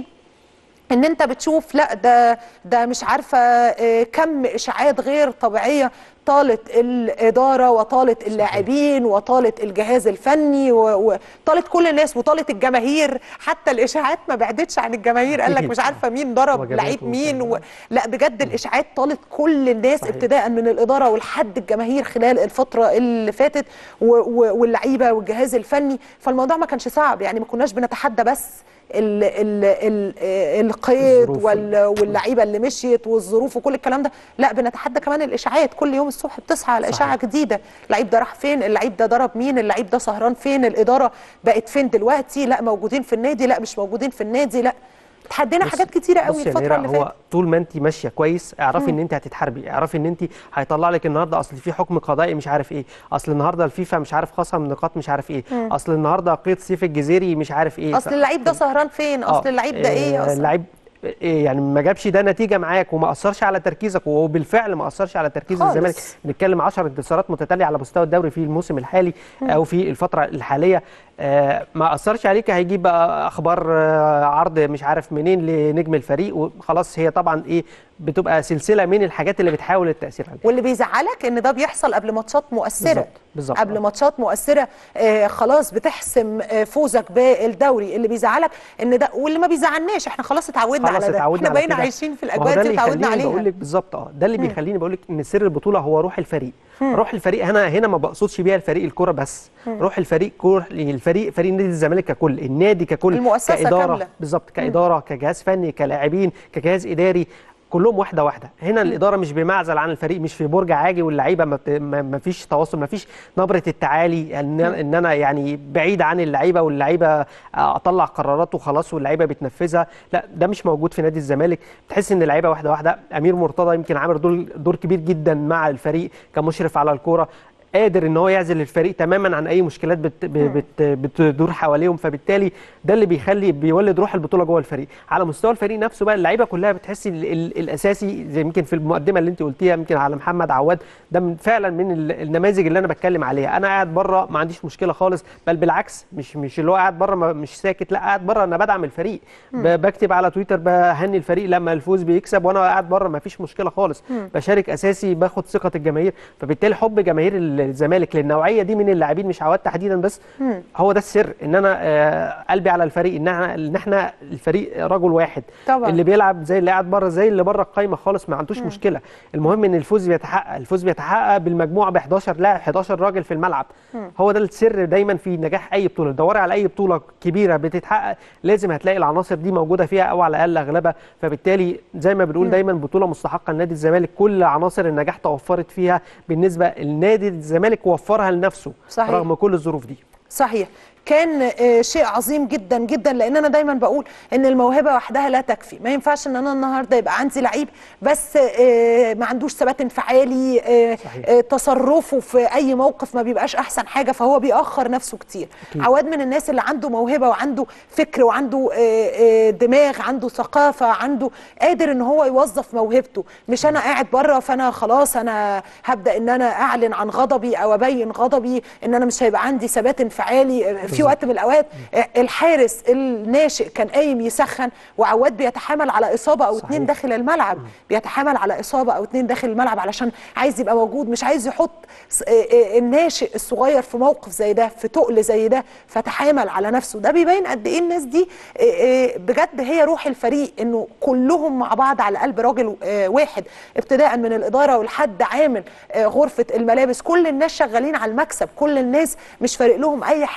ان انت بتشوف لا ده ده مش عارفه آه، كم اشاعات غير طبيعيه طالت الاداره وطالت اللاعبين وطالت الجهاز الفني و- وطالت كل الناس وطالت الجماهير حتى الاشاعات ما بعدتش عن الجماهير قال لك أكيد. مش عارفه مين ضرب وجبات لعيب مين و... وكده. لا بجد الاشاعات طالت كل الناس صحيح. ابتداء من الاداره ولحد الجماهير خلال الفتره اللي فاتت و... و... واللعيبه والجهاز الفني فالموضوع ما كانش صعب يعني ما كناش بنتحدى بس ال ال ال القيد الظروف. وال واللعيبه اللي مشيت والظروف وكل الكلام ده لا بنتحدى كمان الاشاعات كل يوم الصبح بتصحى على صحيح. اشاعه جديده اللعيب ده راح فين اللعيب ده ضرب مين اللعيب ده سهران فين الاداره بقت فين دلوقتي لا موجودين في النادي لا مش موجودين في النادي لا تحدينا بص- حاجات كتيره قوي بص يا الفتره ميرا، اللي هو فاتت طول ما انت ماشيه كويس اعرفي ان انت هتتحاربي اعرفي ان انت هيطلع لك النهارده اصل في حكم قضائي مش عارف ايه اصل النهارده الفيفا مش عارف خصم نقاط مش عارف ايه اصل النهارده قيد سيف الجزيري مش عارف ايه اصل اللعيب ده سهران فين اصل آه، اللعيب ده ايه آه، اصلا اللعيب إيه يعني ما جابش ده نتيجه معاك وما اثرش على تركيزك وهو بالفعل ما اثرش على تركيز خالص. الزمالك بنتكلم 10 انتصارات متتاليه على مستوى الدوري في الموسم الحالي او في الفتره الحاليه آه ما اثرش عليك هيجيب بقى اخبار آه عرض مش عارف منين لنجم الفريق وخلاص هي طبعا ايه بتبقى سلسله من الحاجات اللي بتحاول التاثير عليها واللي بيزعلك ان ده بيحصل قبل ماتشات مؤثره بالظبط، بالظبط. قبل ماتشات مؤثره آه خلاص بتحسم آه فوزك بالدوري اللي بيزعلك ان ده واللي ما بيزعلناش احنا خلاص اتعودنا خلاص على ده اتعودنا احنا على بقينا كده. عايشين في ما هو الاجواء ده دي اللي اتعودنا يخليني بقول عليها لك بالظبط اه ده اللي بيخليني بقول لك ان سر البطوله هو روح الفريق روح الفريق هنا هنا ما بقصدش بيها الفريق الكره بس روح الفريق كور الفريق فريق نادي الزمالك ككل النادي ككل المؤسسة كاداره كاملة. بالظبط كاداره كجهاز فني كلاعبين كجهاز اداري كلهم واحده واحده هنا الاداره مش بمعزل عن الفريق مش في برج عاجي واللعيبه ما, بت... ما ما فيش تواصل ما فيش نبره التعالي ان ان انا يعني بعيد عن اللعيبه واللعيبه اطلع قرارات وخلاص واللعيبه بتنفذها لا ده مش موجود في نادي الزمالك بتحس ان اللعيبه واحده واحده امير مرتضى يمكن عامل دور دور كبير جدا مع الفريق كمشرف على الكوره قادر ان هو يعزل الفريق تماما عن اي مشكلات بت بت بتدور حواليهم فبالتالي ده اللي بيخلي بيولد روح البطوله جوه الفريق على مستوى الفريق نفسه بقى اللعيبه كلها بتحس ال ال الاساسي زي يمكن في المقدمه اللي انت قلتيها يمكن على محمد عواد ده من فعلا من ال- النماذج اللي انا بتكلم عليها انا قاعد بره ما عنديش مشكله خالص بل بالعكس مش مش اللي هو قاعد بره ما- مش ساكت لا قاعد بره انا بدعم الفريق ب- بكتب على تويتر بهني الفريق لما الفوز بيكسب وانا قاعد بره ما فيش مشكله خالص بشارك اساسي باخد ثقه الجماهير فبالتالي حب جماهير الزمالك للنوعيه دي من اللاعبين مش عواد تحديدا بس هو ده السر ان انا آه، قلبي على الفريق ان احنا ان احنا الفريق رجل واحد طبعاً. اللي بيلعب زي اللي قاعد بره زي اللي بره القايمه خالص ما عندوش مشكله المهم ان الفوز بيتحقق الفوز بيتحقق بالمجموعه ب 11 لاعب 11 راجل في الملعب هو ده السر دايما في نجاح اي بطوله دوري على اي بطوله كبيره بتتحقق لازم هتلاقي العناصر دي موجوده فيها او على الاقل اغلبها فبالتالي زي ما بنقول دايما بطوله مستحقه لنادي الزمالك كل عناصر النجاح توفرت فيها بالنسبه لنادي الزمالك وفرها لنفسه صحيح. رغم كل الظروف دي صحيح كان آه، شيء عظيم جدا جدا لان انا دايما بقول ان الموهبه وحدها لا تكفي ما ينفعش ان انا النهارده يبقى عندي لعيب بس آه، ما عندوش ثبات انفعالي آه، صحيح. آه، تصرفه في اي موقف ما بيبقاش احسن حاجه فهو بيأخر نفسه كتير عواد من الناس اللي عنده موهبه وعنده فكر وعنده آه، آه، دماغ عنده ثقافه عنده قادر ان هو يوظف موهبته مش انا قاعد بره فانا خلاص انا هبدا ان انا اعلن عن غضبي او ابين غضبي ان انا مش هيبقى عندي ثبات انفعالي آه، في وقت من الاوقات آه، الحارس الناشئ كان قايم يسخن وعواد بيتحامل على اصابه او اتنين صحيح. داخل الملعب بيتحامل على اصابه او اتنين داخل الملعب علشان عايز يبقى موجود مش عايز يحط س- آه، آه، الناشئ الصغير في موقف زي ده في تقل زي ده فتحامل على نفسه ده بيبين قد ايه الناس دي آه، آه، بجد هي روح الفريق انه كلهم مع بعض على قلب راجل آه، واحد ابتداء من الاداره ولحد عامل آه، غرفه الملابس كل الناس شغالين على المكسب كل الناس مش فارق لهم اي حاجه تانية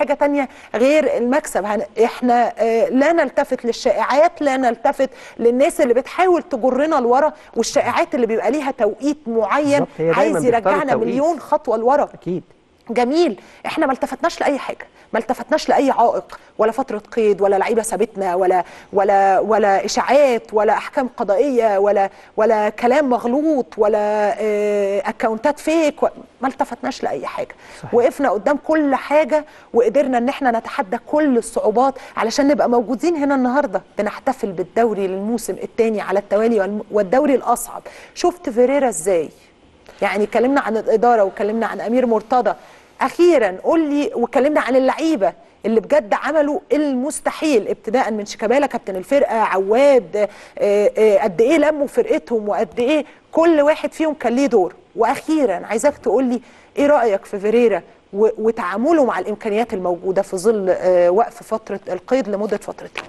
حياتنا غير المكسب هن... احنا آه، لا نلتفت للشائعات لا نلتفت للناس اللي بتحاول تجرنا لورا والشائعات اللي بيبقى ليها توقيت معين بالظبط، هي دايماً عايز بتختار يرجعنا التوقيت. مليون خطوه لورا اكيد جميل احنا ما التفتناش لاي حاجه ما التفتناش لاي عائق ولا فتره قيد ولا لعيبه سابتنا ولا ولا ولا اشاعات ولا احكام قضائيه ولا ولا كلام مغلوط ولا اه اكونتات فيك و- ما التفتناش لاي حاجه صحيح. وقفنا قدام كل حاجه وقدرنا ان احنا نتحدى كل الصعوبات علشان نبقى موجودين هنا النهارده بنحتفل بالدوري للموسم الثاني على التوالي والم- والدوري الاصعب شفت فيريرا ازاي يعني اتكلمنا عن الاداره واتكلمنا عن امير مرتضى اخيرا قول لي واتكلمنا عن اللعيبه اللي بجد عملوا المستحيل ابتداء من شيكابالا كابتن الفرقه عواد آه، آه، قد ايه لموا فرقتهم وقد ايه كل واحد فيهم كان ليه دور واخيرا عايزاك تقول لي ايه رايك في فيريرا و- وتعامله مع الامكانيات الموجوده في ظل آه، وقف فتره القيد لمده فترتين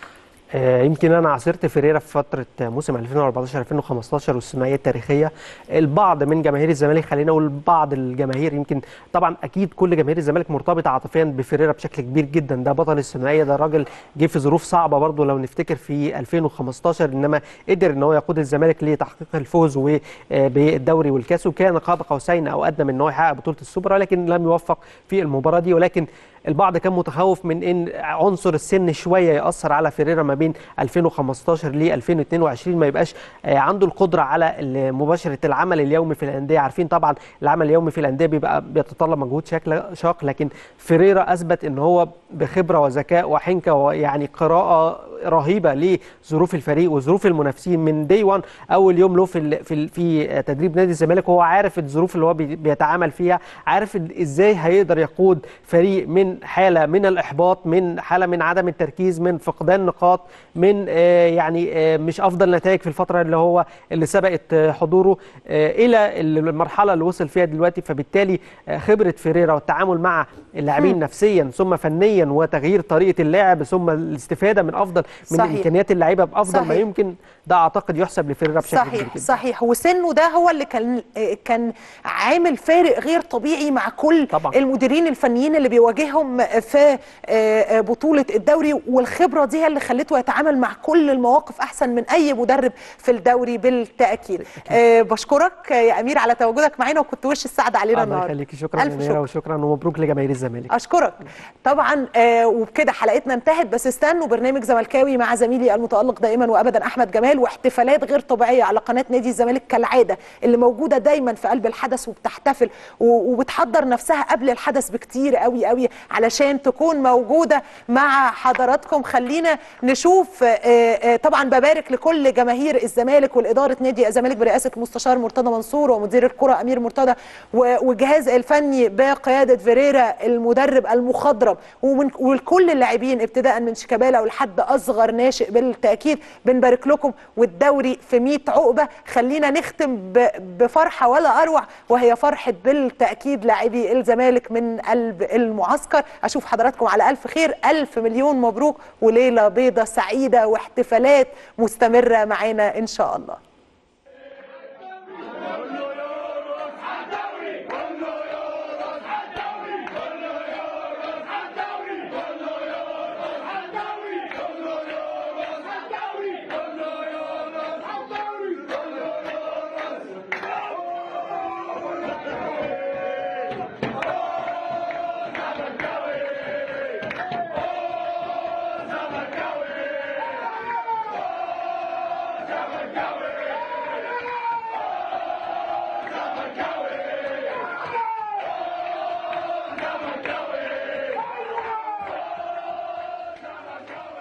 آه، يمكن انا عاصرت فيريرا في فتره موسم 2014 2015 والثنائيه التاريخيه البعض من جماهير الزمالك خلينا نقول بعض الجماهير يمكن طبعا اكيد كل جماهير الزمالك مرتبطه عاطفيا بفيريرا بشكل كبير جدا ده بطل الثنائيه ده راجل جه في ظروف صعبه برضه لو نفتكر في 2015 انما قدر ان هو يقود الزمالك لتحقيق الفوز و- آه، بالدوري والكاس وكان قاب قوسين او ادنى من ان هو يحقق بطوله السوبر ولكن لم يوفق في المباراه دي ولكن البعض كان متخوف من ان عنصر السن شويه ياثر على فيريرا ما بين 2015 ل 2022 ما يبقاش آه، عنده القدره على ال- مباشره العمل اليومي في الانديه عارفين طبعا العمل اليومي في الانديه بيبقى بيتطلب مجهود شكل شاق لكن فيريرا اثبت ان هو بخبره وذكاء وحنكه ويعني قراءه رهيبه لظروف الفريق وظروف المنافسين من دي 1 اول يوم له في ال- في ال- في تدريب نادي الزمالك هو عارف الظروف اللي هو بي- بيتعامل فيها عارف ال- ازاي هيقدر يقود فريق من حاله من الاحباط من حاله من عدم التركيز من فقدان نقاط من آه، يعني آه، مش افضل نتائج في الفتره اللي هو اللي سبقت آه، حضوره آه، الى المرحله اللي وصل فيها دلوقتي فبالتالي آه، خبره فيريرا والتعامل مع اللاعبين نفسيا ثم فنيا وتغيير طريقه اللعب ثم الاستفاده من افضل من صحيح. امكانيات اللعيبه بافضل ما صحيح. يمكن ده اعتقد يحسب لفيريرا بشكل كبير صحيح جدا صحيح وسنه ده هو اللي كان كان عامل فارق غير طبيعي مع كل طبعا. المديرين الفنيين اللي بيواجههم في آه، بطوله الدوري والخبره دي هي اللي خلته يتعامل مع كل المواقف احسن من اي مدرب في الدوري بالتاكيد آه، بشكرك يا امير على تواجدك معانا وكنت وش السعد علينا الله النهارده يخليكي شكرا ألف يا منيرة شكر. وشكرا ومبروك لجماهير الزمالك اشكرك طبعا آه وبكده حلقتنا انتهت بس استنوا برنامج زملكاوي مع زميلي المتالق دائما وابدا احمد جمال واحتفالات غير طبيعيه على قناه نادي الزمالك كالعاده اللي موجوده دايما في قلب الحدث وبتحتفل و- وبتحضر نفسها قبل الحدث بكتير قوي قوي علشان تكون موجوده مع حضراتكم خلينا نشوف آه آه طبعا ببارك لكل جماهير الزمالك والاداره نادي الزمالك برئاسه المستشار مرتضى منصور ومدير الكره امير مرتضى و- والجهاز الفني بقياده فيريرا المدرب المخضرم ومن وكل اللاعبين ابتداء من شيكابالا ولحد اصغر ناشئ بالتاكيد بنبارك لكم والدوري في 100 عقبه خلينا نختم ب- بفرحه ولا اروع وهي فرحه بالتاكيد لاعبي الزمالك من قلب المعسكر اشوف حضراتكم على الف خير الف مليون مبروك وليله بيضه سعيده واحتفالات مستمره معانا ان شاء الله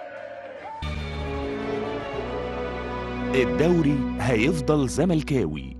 الدوري هيفضل زملكاوي